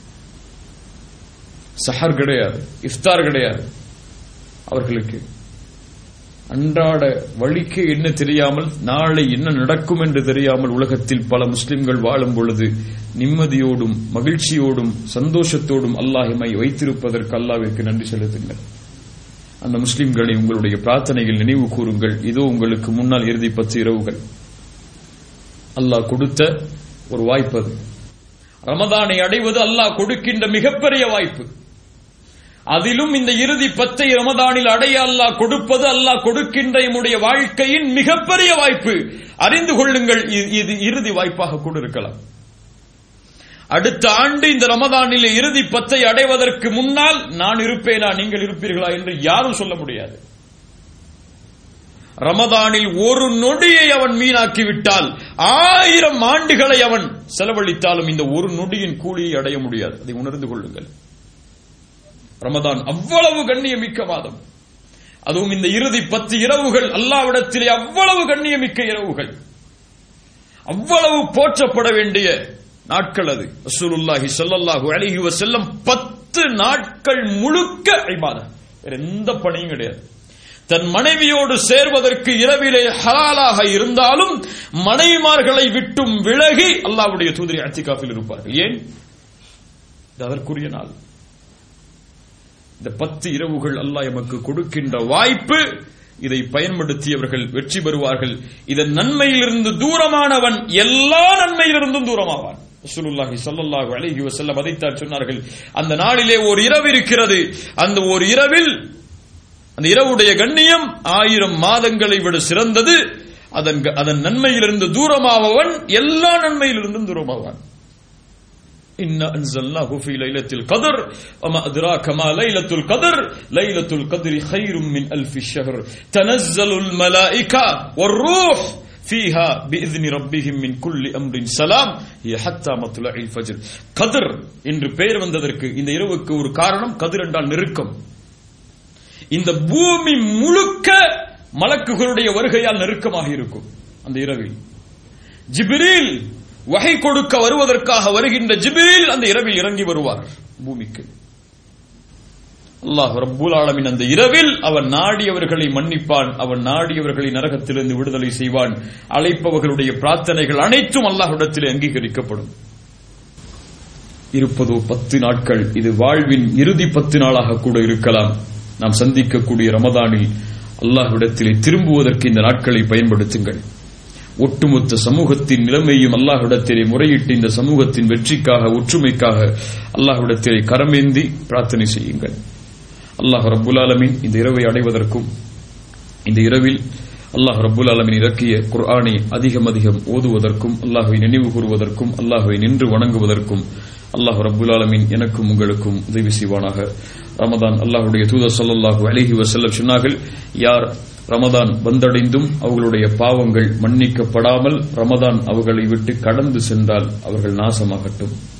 [SPEAKER 1] சஹர் கிடையாது இஃப்தார் கிடையாது அவர்களுக்கு அன்றாட வழிக்கு என்ன தெரியாமல் நாளை என்ன நடக்கும் என்று தெரியாமல் உலகத்தில் பல முஸ்லிம்கள் வாழும் பொழுது நிம்மதியோடும் மகிழ்ச்சியோடும் சந்தோஷத்தோடும் அல்லாஹிமை வைத்திருப்பதற்கு அல்லாவிற்கு நன்றி செலுத்துங்கள் அந்த முஸ்லிம்களை உங்களுடைய பிரார்த்தனைகள் நினைவு கூறுங்கள் இதோ உங்களுக்கு முன்னால் இறுதி பத்து இரவுகள் அல்லாஹ் கொடுத்த ஒரு வாய்ப்பு அது ரமதானை அடைவது அல்லாஹ் கொடுக்கின்ற மிகப்பெரிய வாய்ப்பு அதிலும் இந்த இறுதி பத்தை ரமதானில் அடைய அல்லாஹ் கொடுப்பது அல்லாஹ் கொடுக்கின்ற நம்முடைய வாழ்க்கையின் மிகப்பெரிய வாய்ப்பு அறிந்து கொள்ளுங்கள் இது இறுதி வாய்ப்பாக கூட இருக்கலாம் அடுத்த ஆண்டு இந்த ரமதானில் இறுதி பத்தை அடைவதற்கு முன்னால் நான் இருப்பேனா நீங்கள் இருப்பீர்களா என்று யாரும் சொல்ல முடியாது ரமதானில் ஒரு நொடியை அவன் மீனாக்கி விட்டால் ஆயிரம் ஆண்டுகளை அவன் செலவழித்தாலும் இந்த ஒரு நொடியின் கூலியை அடைய முடியாது அதை உணர்ந்து கொள்ளுங்கள் ரமதான் அவ்வளவு கண்ணியமிக்க மாதம் அதுவும் இந்த இறுதி பத்து இரவுகள் அல்லாவிடத்திலே அவ்வளவு கண்ணியமிக்க இரவுகள் அவ்வளவு போற்றப்பட வேண்டிய நாட்கள் அது ரசூலுல்லாஹி ஸல்லல்லாஹு அலைஹி வஸல்லம் பத்து நாட்கள் முழுக்க இபாதத் வேற எந்த பணியும் கிடையாது தன் மனைவியோடு சேர்வதற்கு இரவிலே ஹலாலாக இருந்தாலும் மனைவிமார்களை விட்டும் விலகி அல்லாவுடைய தூதரி அத்திகாஃபில் இருப்பார்கள் ஏன் இது அதற்குரிய நாள் இந்த பத்து இரவுகள் அல்லாஹ் எமக்கு கொடுக்கின்ற வாய்ப்பு இதை பயன்படுத்தியவர்கள் வெற்றி பெறுவார்கள் இதன் நன்மையிலிருந்து தூரமானவன் எல்லா நன்மையிலிருந்தும் தூரமாவான் ரசூலுல்லாஹி ஸல்லல்லாஹு அலைஹி வஸல்லம் அதைத்தான் சொன்னார்கள் அந்த நாளிலே ஒரு இரவு இருக்கிறது அந்த ஒரு இரவில் அந்த இரவுடைய கண்ணியம் ஆயிரம் மாதங்களை விட சிறந்தது அதன் அதன் நன்மையிலிருந்து தூரமாவவன் எல்லா நன்மையிலிருந்தும் தூரமாவான் إنا أنزلناه في ليلة القدر وما أدراك ما ليلة القدر ليلة القدر خير من ألف الشهر تنزل الملائكة والروح فيها بإذن ربهم من كل أمر سلام هي حتى مطلع الفجر قدر என்று பெயர் வந்ததற்கு இந்த இரவுக்கு ஒரு காரணம் கதிர் என்றால் நெருக்கம் இந்த பூமி முழுக்க மலக்குகளுடைய வருகையால் நெருக்கமாக இருக்கும் அந்த இரவில் ஜிபிரில் வகை கொடுக்க வருவதற்காக வருகின்ற ஜிபிரில் அந்த இரவில் இறங்கி வருவார் பூமிக்கு அல்லாஹ் ரப்புல் ஆலமின் அந்த இரவில் அவன் நாடியவர்களை மன்னிப்பான் அவன் நாடியவர்களை நரகத்திலிருந்து விடுதலை செய்வான் அழைப்பவர்களுடைய பிரார்த்தனைகள் அனைத்தும் அல்லாஹ்விடத்திலே அங்கீகரிக்கப்படும் இருப்பதோ பத்து நாட்கள் இது வாழ்வின் இறுதி பத்து நாளாக கூட இருக்கலாம் நாம் சந்திக்கக்கூடிய ரமதானில் அல்லாஹ்விடத்திலே திரும்புவதற்கு இந்த நாட்களை பயன்படுத்துங்கள் ஒட்டுமொத்த சமூகத்தின் நிலைமையும் அல்லாஹ்விடத்திலே முறையிட்டு இந்த சமூகத்தின் வெற்றிக்காக ஒற்றுமைக்காக அல்லாஹ்விடத்திலே கரமேந்தி பிரார்த்தனை செய்யுங்கள் அல்லாஹ் ரப்புல் ஆலமின் இந்த இரவை அடைவதற்கும் இந்த இரவில் அல்லாஹ் ரப்புல் ஆலமின் இறக்கிய குர்ஆனை அதிகம் அதிகம் ஓதுவதற்கும் அல்லாஹுவை நினைவு கூறுவதற்கும் அல்லாஹுவை நின்று வணங்குவதற்கும் அல்லாஹ் ரப்புல் ஆலமின் எனக்கும் உங்களுக்கும் உதவி செய்வானாக ரமதான் அல்லாஹுடைய தூதர் ஸல்லல்லாஹு அலைஹி வஸல்லம் சொன்னார்கள் யார் ரமதான் வந்தடைந்தும் அவர்களுடைய பாவங்கள் மன்னிக்கப்படாமல் ரமதான் அவர்களை விட்டு கடந்து சென்றால் அவர்கள் நாசமாகட்டும்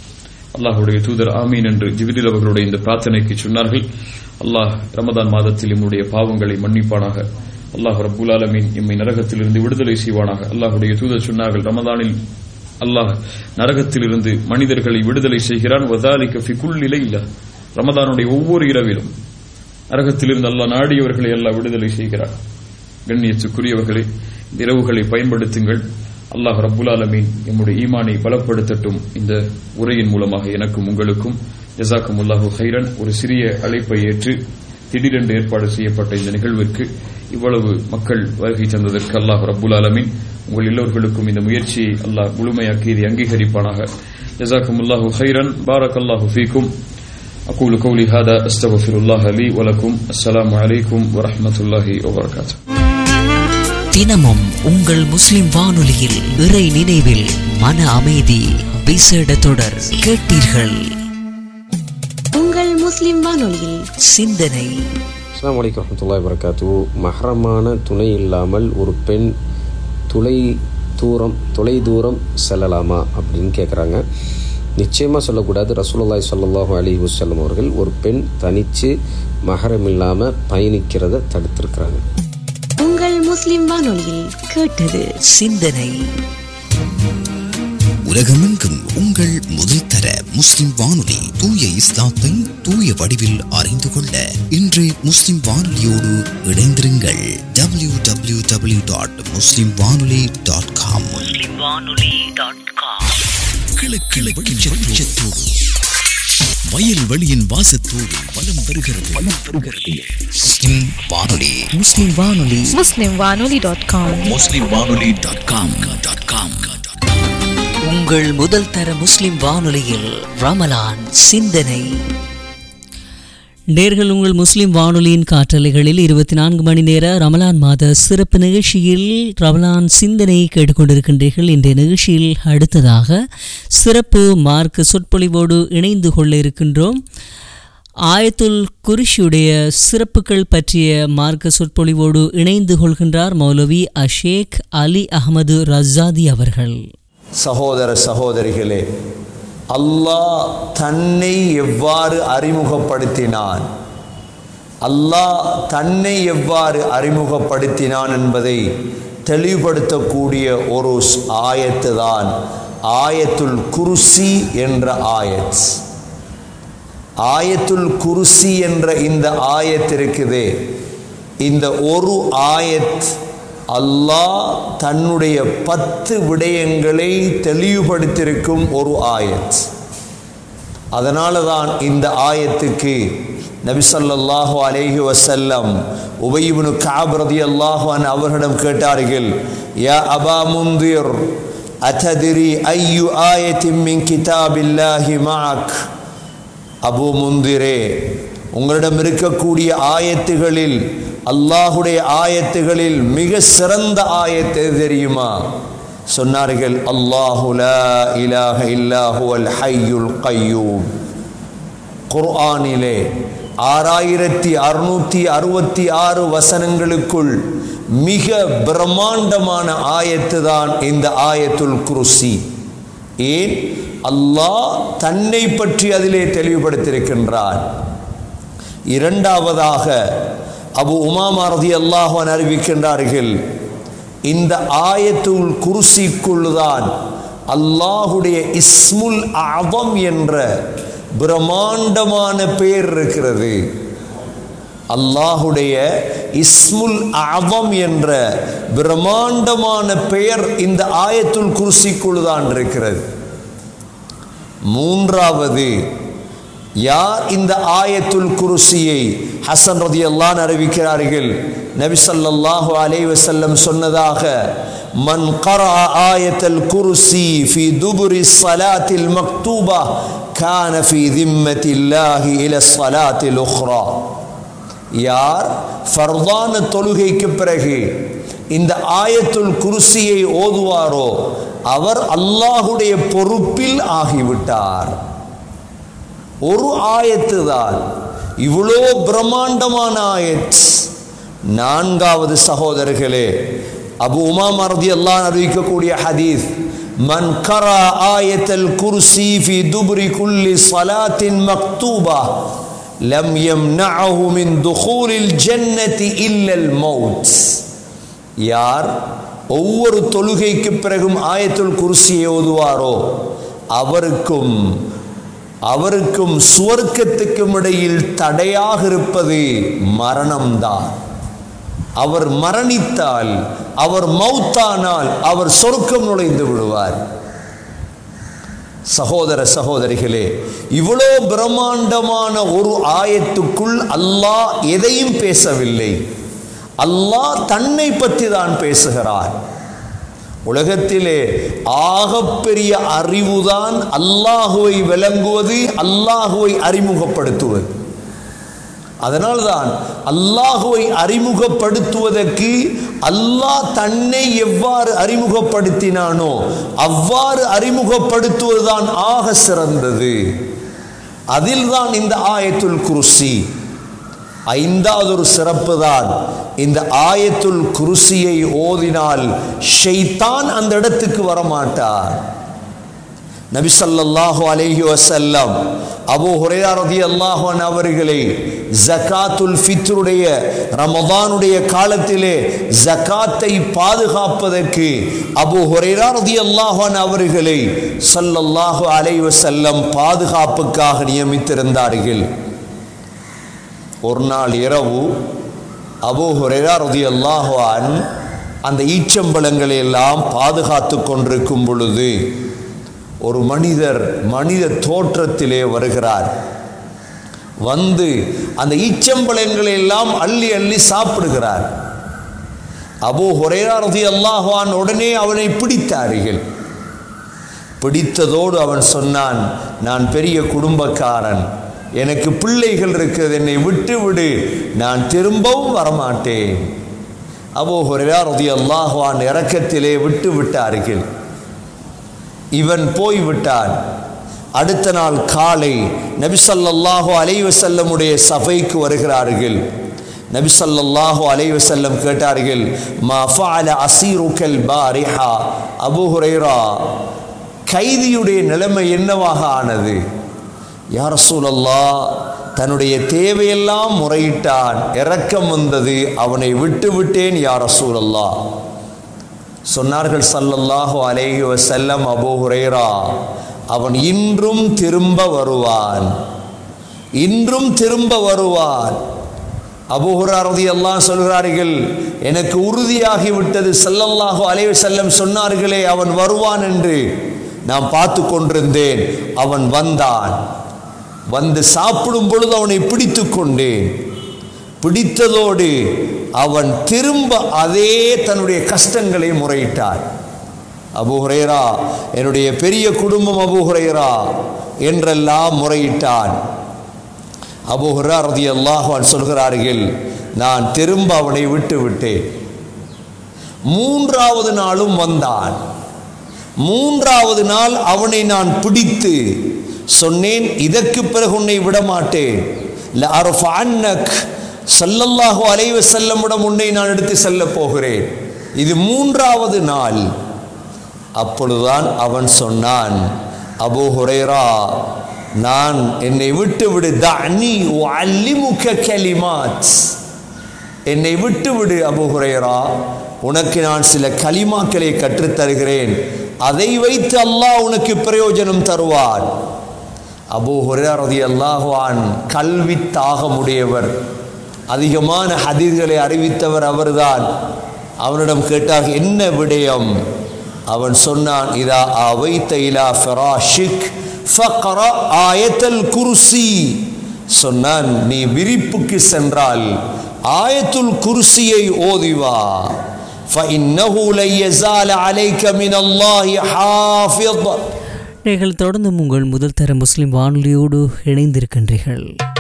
[SPEAKER 1] அல்லாஹுடைய தூதர் ஆமீன் என்று ஜிபிரில் அவர்களுடைய இந்த பிரார்த்தனைக்கு சொன்னார்கள் அல்லாஹ் ரமதான் மாதத்தில் நம்முடைய பாவங்களை மன்னிப்பானாக அல்லாஹ் ரபுல் ஆலமீன் எம்மை நரகத்திலிருந்து விடுதலை செய்வானாக அல்லாஹுடைய தூதர் சொன்னார்கள் ரமதானில் அல்லாஹ் நரகத்திலிருந்து மனிதர்களை விடுதலை செய்கிறான் வதாலிக்க ஃபி குல்லிலை இல்ல ரமதானுடைய ஒவ்வொரு இரவிலும் நரகத்திலிருந்து அல்லாஹ் நாடியவர்களை அல்லாஹ் விடுதலை செய்கிறான் கண்ணியத்துக்குரியவர்களே இந்த இரவுகளை பயன்படுத்துங்கள் அல்லாஹ் ரப்புல் ஆலமீன் எம்முடைய ஈமானை பலப்படுத்தட்டும் இந்த உரையின் மூலமாக எனக்கும் உங்களுக்கும் ஜசாக்கும் அல்லாஹு ஹைரன் ஒரு சிறிய அழைப்பை ஏற்று திடீரென்று ஏற்பாடு செய்யப்பட்ட இந்த நிகழ்விற்கு இவ்வளவு மக்கள் வருகை தந்ததற்கு அல்லாஹ் ரப்புல் ஆலமீன் உங்கள் எல்லோர்களுக்கும் இந்த முயற்சியை அல்லாஹ் முழுமையாக்கி இதை அங்கீகரிப்பானாக ஜசாக்கும் அல்லாஹு ஹைரன் பாரக் அல்லாஹு ஃபீக்கும் أقول قولي هذا أستغفر الله لي ولكم السلام عليكم ورحمة الله وبركاته
[SPEAKER 2] தினமும் உங்கள் முஸ்லிம் வானொலியில் இறை நினைவில் மன அமைதி விசேட தொடர் கேட்டீர்கள்
[SPEAKER 3] உங்கள் முஸ்லிம் வானொலியில்
[SPEAKER 2] சிந்தனை
[SPEAKER 4] அஸ்லாம் வலைக்கம் வரமத்துல்லாய் வரகாத்து மஹரமான துணை இல்லாமல் ஒரு பெண் துளை தூரம் தொலை தூரம் செல்லலாமா அப்படின்னு கேட்குறாங்க நிச்சயமாக சொல்லக்கூடாது ரசூலுல்லாய் ஸல்லல்லாஹு அலைஹி வஸல்லம் அவர்கள் ஒரு பெண் தனித்து மஹரம் இல்லாமல் பயணிக்கிறத தடுத்திருக்கிறாங்க
[SPEAKER 3] உங்கள் முஸ்லிம் வானொலியில் கேட்டது
[SPEAKER 2] சிந்தனை
[SPEAKER 5] உலகமெங்கும் உங்கள் முதல் தர முஸ்லிம் வானொலி தூய இஸ்லாத்தை தூய வடிவில் அறிந்து கொள்ள இன்று முஸ்லிம் வானொலியோடு இணைந்திருங்கள் W W W dot Muslim வானொலி டாட் காம் கிழக்கு வெளிச்சத்தோடு வயல் வெளியின் வாசத்தோடு வலம் வருகிறது வலம் வருகிறது முஸ்லிம் வானொலி
[SPEAKER 2] முஸ்லிம் வானொலி
[SPEAKER 6] muslimwanoli.com
[SPEAKER 5] முஸ்லிம் வானொலி டாட் காம் டாட் காம்
[SPEAKER 2] உங்கள் முதல் தர முஸ்லிம் வானொலியில் ரமலான் சிந்தனை நேர்கள் உங்கள் முஸ்லிம் வானொலியின் காற்றலைகளில் இருபத்தி நான்கு மணி நேர ரமலான் மாத சிறப்பு நிகழ்ச்சியில் ரமலான் சிந்தனை கேட்டுக்கொண்டிருக்கின்றீர்கள் இன்றைய நிகழ்ச்சியில் அடுத்ததாக சிறப்பு மார்க்க சொற்பொழிவோடு இணைந்து கொள்ள இருக்கின்றோம் ஆயத்துல் குரிஷியுடைய சிறப்புகள் பற்றிய மார்க்க சொற்பொழிவோடு இணைந்து கொள்கின்றார் மௌலவி அஷேக் அலி அகமது ரஸாதி அவர்கள்
[SPEAKER 7] சகோதர சகோதரிகளே அல்லாஹ் தன்னை எவ்வாறு அறிமுகப்படுத்தினான் அல்லாஹ் தன்னை எவ்வாறு அறிமுகப்படுத்தினான் என்பதை தெளிவுபடுத்தக்கூடிய ஒரு ஸ்- ஆயத்து தான் ஆயத்துல் குருசி என்ற ஆயத் ஆயத்துல் குருசி என்ற இந்த ஆயத் இருக்குதே இந்த ஒரு ஆயத் அல்லாஹ் தன்னுடைய பத்து விடயங்களை தெளிவுபடுத்தியிருக்கும் ஒரு ஆயத் அதனால தான் இந்த ஆயத்துக்கு நபி ஸல்லல்லாஹு அலைஹி வஸல்லம் உபயிபுனு காப் ரலியல்லாஹு அன்ஹு அவர்களிடம் கேட்டார்கள் யா அபா முந்திர் அத்ததிரி ஐயு ஆயத்தின் மின் கிதாபில்லாஹி மஅக் அபு முந்திரே உங்களிடம் இருக்கக்கூடிய ஆயத்துகளில் அல்லாஹுடைய ஆயத்துகளில் மிக சிறந்த ஆயத்து எது தெரியுமா சொன்னார்கள் அல்லாஹு லா இலாஹ இல்லாஹு அல் ஹய்யுல் கய்யூம் குர்ஆனிலே ஆறாயிரத்தி அறுநூத்தி அறுபத்தி ஆறு வசனங்களுக்குள் மிக பிரம்மாண்டமான ஆயத்து தான் இந்த ஆயத்துல் குருசி ஏன் அல்லாஹ் தன்னை பற்றி அதிலே தெளிவுபடுத்தியிருக்கின்றான் இரண்டாவதாக அபு உமாமா ரதி அல்லாஹான் அறிவிக்கின்றார்கள் இந்த ஆயத்துல் குருசிக்குள்தான் அல்லாஹுடைய இஸ்முல் அவம் என்ற பிரம்மாண்டமான பெயர் இருக்கிறது அல்லாஹுடைய இஸ்முல் அவம் என்ற பிரம்மாண்டமான பெயர் இந்த ஆயத்துல் குருசிக்குள் தான் இருக்கிறது மூன்றாவது யார் இந்த ஆயத்துல் குருசியை ஹசன் ரதி அல்லான் அறிவிக்கிறார்கள் நபி ஸல்லல்லாஹு அலைஹி வஸல்லம் சொன்னதாக மன் கரா ஆயத்தல் குருசி ஃபி துபுரி ஸலாத்தில் மக்தூபா கான ஃபி திம்மத்தில்லாஹி இல ஸலாத்தில் உக்ரா யார் ஃபர்தான தொழுகைக்கு பிறகு இந்த ஆயத்துல் குருசியை ஓதுவாரோ அவர் அல்லாஹுடைய பொறுப்பில் ஆகிவிட்டார் ஒரு ஆயத்து தான் இவ்வளோ பிரம்மாண்டமான ஆயத் நான்காவது சகோதரர்களே அபு உமா மரதி எல்லாம் அறிவிக்கக்கூடிய ஹதீஸ் மன் கரா ஆயத்தல் குர்சி ஃபி துபுரி குல்லி சலாத்தின் மக்தூபா லம் யம்னஅஹு மின் துகூலில் ஜன்னதி இல்லல் மௌத் யார் ஒவ்வொரு தொழுகைக்கு பிறகும் ஆயத்துல் குர்சியை ஓதுவாரோ அவருக்கும் அவருக்கும் சுவர்க்கத்துக்கும் இடையில் தடையாக இருப்பது மரணம்தான் அவர் மரணித்தால் அவர் மௌத்தானால் அவர் சொர்க்கம் நுழைந்து விடுவார் சகோதர சகோதரிகளே இவ்வளோ பிரம்மாண்டமான ஒரு ஆயத்துக்குள் அல்லாஹ் எதையும் பேசவில்லை அல்லாஹ் தன்னை பற்றி தான் பேசுகிறார் உலகத்திலே ஆகப்பெரிய அறிவுதான் அல்லாஹுவை விளங்குவது அல்லாஹுவை அறிமுகப்படுத்துவது அதனால்தான் அல்லாஹுவை அறிமுகப்படுத்துவதற்கு அல்லாஹ் தன்னை எவ்வாறு அறிமுகப்படுத்தினானோ அவ்வாறு அறிமுகப்படுத்துவதுதான் ஆக சிறந்தது அதில்தான் இந்த ஆயத்துல் குருசி ஐந்தாவது ஒரு சிறப்பு தான் இந்த ஆயத்துல் குருசியை ஓதினால் ஷைத்தான் அந்த இடத்துக்கு வரமாட்டார் நபி ஸல்லல்லாஹு அலைஹி வஸல்லம் அபூ ஹுரைரா ரலியல்லாஹு அன்ஹு அவர்களை ஜகாத்துல் ஃபித்ருடைய ரமதானுடைய காலத்திலே ஜகாத்தை பாதுகாப்பதற்கு அபூ ஹுரைரா ரலியல்லாஹு அன்ஹு அவர்களை ஸல்லல்லாஹு அலைஹி வஸல்லம் பாதுகாப்புக்காக நியமித்திருந்தார்கள் ஒரு நாள் இரவு அபூ ஹுரைரா ரலியல்லாஹு அன்ஹு அந்த ஈச்சம்பழங்களை எல்லாம் பாதுகாத்து கொண்டிருக்கும் பொழுது ஒரு மனிதர் மனித தோற்றத்திலே வருகிறார் வந்து அந்த ஈச்சம்பழங்களை எல்லாம் அள்ளி அள்ளி சாப்பிடுகிறார் அபூ ஹுரைரா ரலியல்லாஹு அன்ஹு உடனே அவனை பிடித்தார்கள் பிடித்ததோடு அவன் சொன்னான் நான் பெரிய குடும்பக்காரன் எனக்கு பிள்ளைகள் இருக்கிறது என்னை விட்டு விடு நான் திரும்பவும் வரமாட்டேன் அபூ ஹுரைரா ரலியல்லாஹு அன்ஹு இறக்கத்திலே விட்டு விட்டார்கள் இவன் போய் விட்டான் அடுத்த நாள் காலை நபிசல்லாஹு அலைவசல்லமுடைய சபைக்கு வருகிறார்கள் நபிசல்லாஹு அலைவசல்லம் கேட்டார்கள் மா ஃபஅல அசீருக்கல் பாரிஹா அபூ ஹுரைரா கைதியுடைய நிலைமை என்னவாக ஆனது யார் சூழல்லா தன்னுடைய தேவையெல்லாம் முறையிட்டான் இரக்கம் வந்தது அவனை விட்டு விட்டேன் யார் சூழல்லா சொன்னார்கள் சல்லல்லாஹு அலைஹி வஸல்லம் அபூ ஹுரைரா அவன் இன்றும் திரும்ப வருவான் இன்றும் திரும்ப வருவான் அபூ ஹுரைரா ரலியல்லாஹு சொல்கிறார்கள் எனக்கு உறுதியாகி விட்டது ஸல்லல்லாஹு அலைஹி வஸல்லம் சொன்னார்களே அவன் வருவான் என்று நான் பார்த்து கொண்டிருந்தேன் அவன் வந்தான் வந்து சாப்பிடும் பொழுது அவனை பிடித்து கொண்டேன் பிடித்ததோடு அவன் திரும்ப அதே தன்னுடைய கஷ்டங்களை முறையிட்டார் அபு ஹுரைரா என்னுடைய பெரிய குடும்பம் அபு ஹுரைரா என்றெல்லாம் முறையிட்டான் அபு ஹுரா ரதி அல்லாஹான் சொல்கிறார்கள் நான் திரும்ப அவனை விட்டு விட்டேன் மூன்றாவது நாளும் வந்தான் மூன்றாவது நாள் அவனை நான் பிடித்து சொன்னேன் இதற்கு பிறகு உன்னை விடமாட்டேன் லஅர்ஃபஅன்னக் ஸல்லல்லாஹு அலைஹி வஸல்லமிடம் உன்னை நான் எடுத்து செல்ல போகிறேன் இது மூன்றாவது நாள் அப்பொழுதுதான் அவன் சொன்னான் அபூ ஹுரைரா நான் என்னை விட்டு விடு தஅனி உஅல்லிமுக கலிமாத் என்னை விட்டு விடு அபூ ஹுரைரா உனக்கு நான் சில கலிமாக்களை கற்றுத் தருகிறேன் அதை வைத்து அல்லாஹ் உனக்கு பிரயோஜனம் தருவான் அபூ ஹுரைரா ரலியல்லாஹு அன் கல்வி தாகமுடையவர் அதிகமான ஹதீர்களை அறிவித்தவர் அவர்தான் அவனிடம் கேட்டார் என்ன விடயம் அவன் சொன்னான் இதா அவைத்த இலா ஃபராஷிக் ஃபக்ர ஆயத்தல் குர்சி சொன்னான் நீ விரிப்புக்கு சென்றால் ஆயத்துல் குர்சியை ஓதிவா فإنه لن يزال عليك من الله حافظ
[SPEAKER 2] நீங்கள் தொடர்ந்து உங்கள் முதல் தர முஸ்லிம் வானொலியோடு இணைந்திருக்கின்றீர்கள்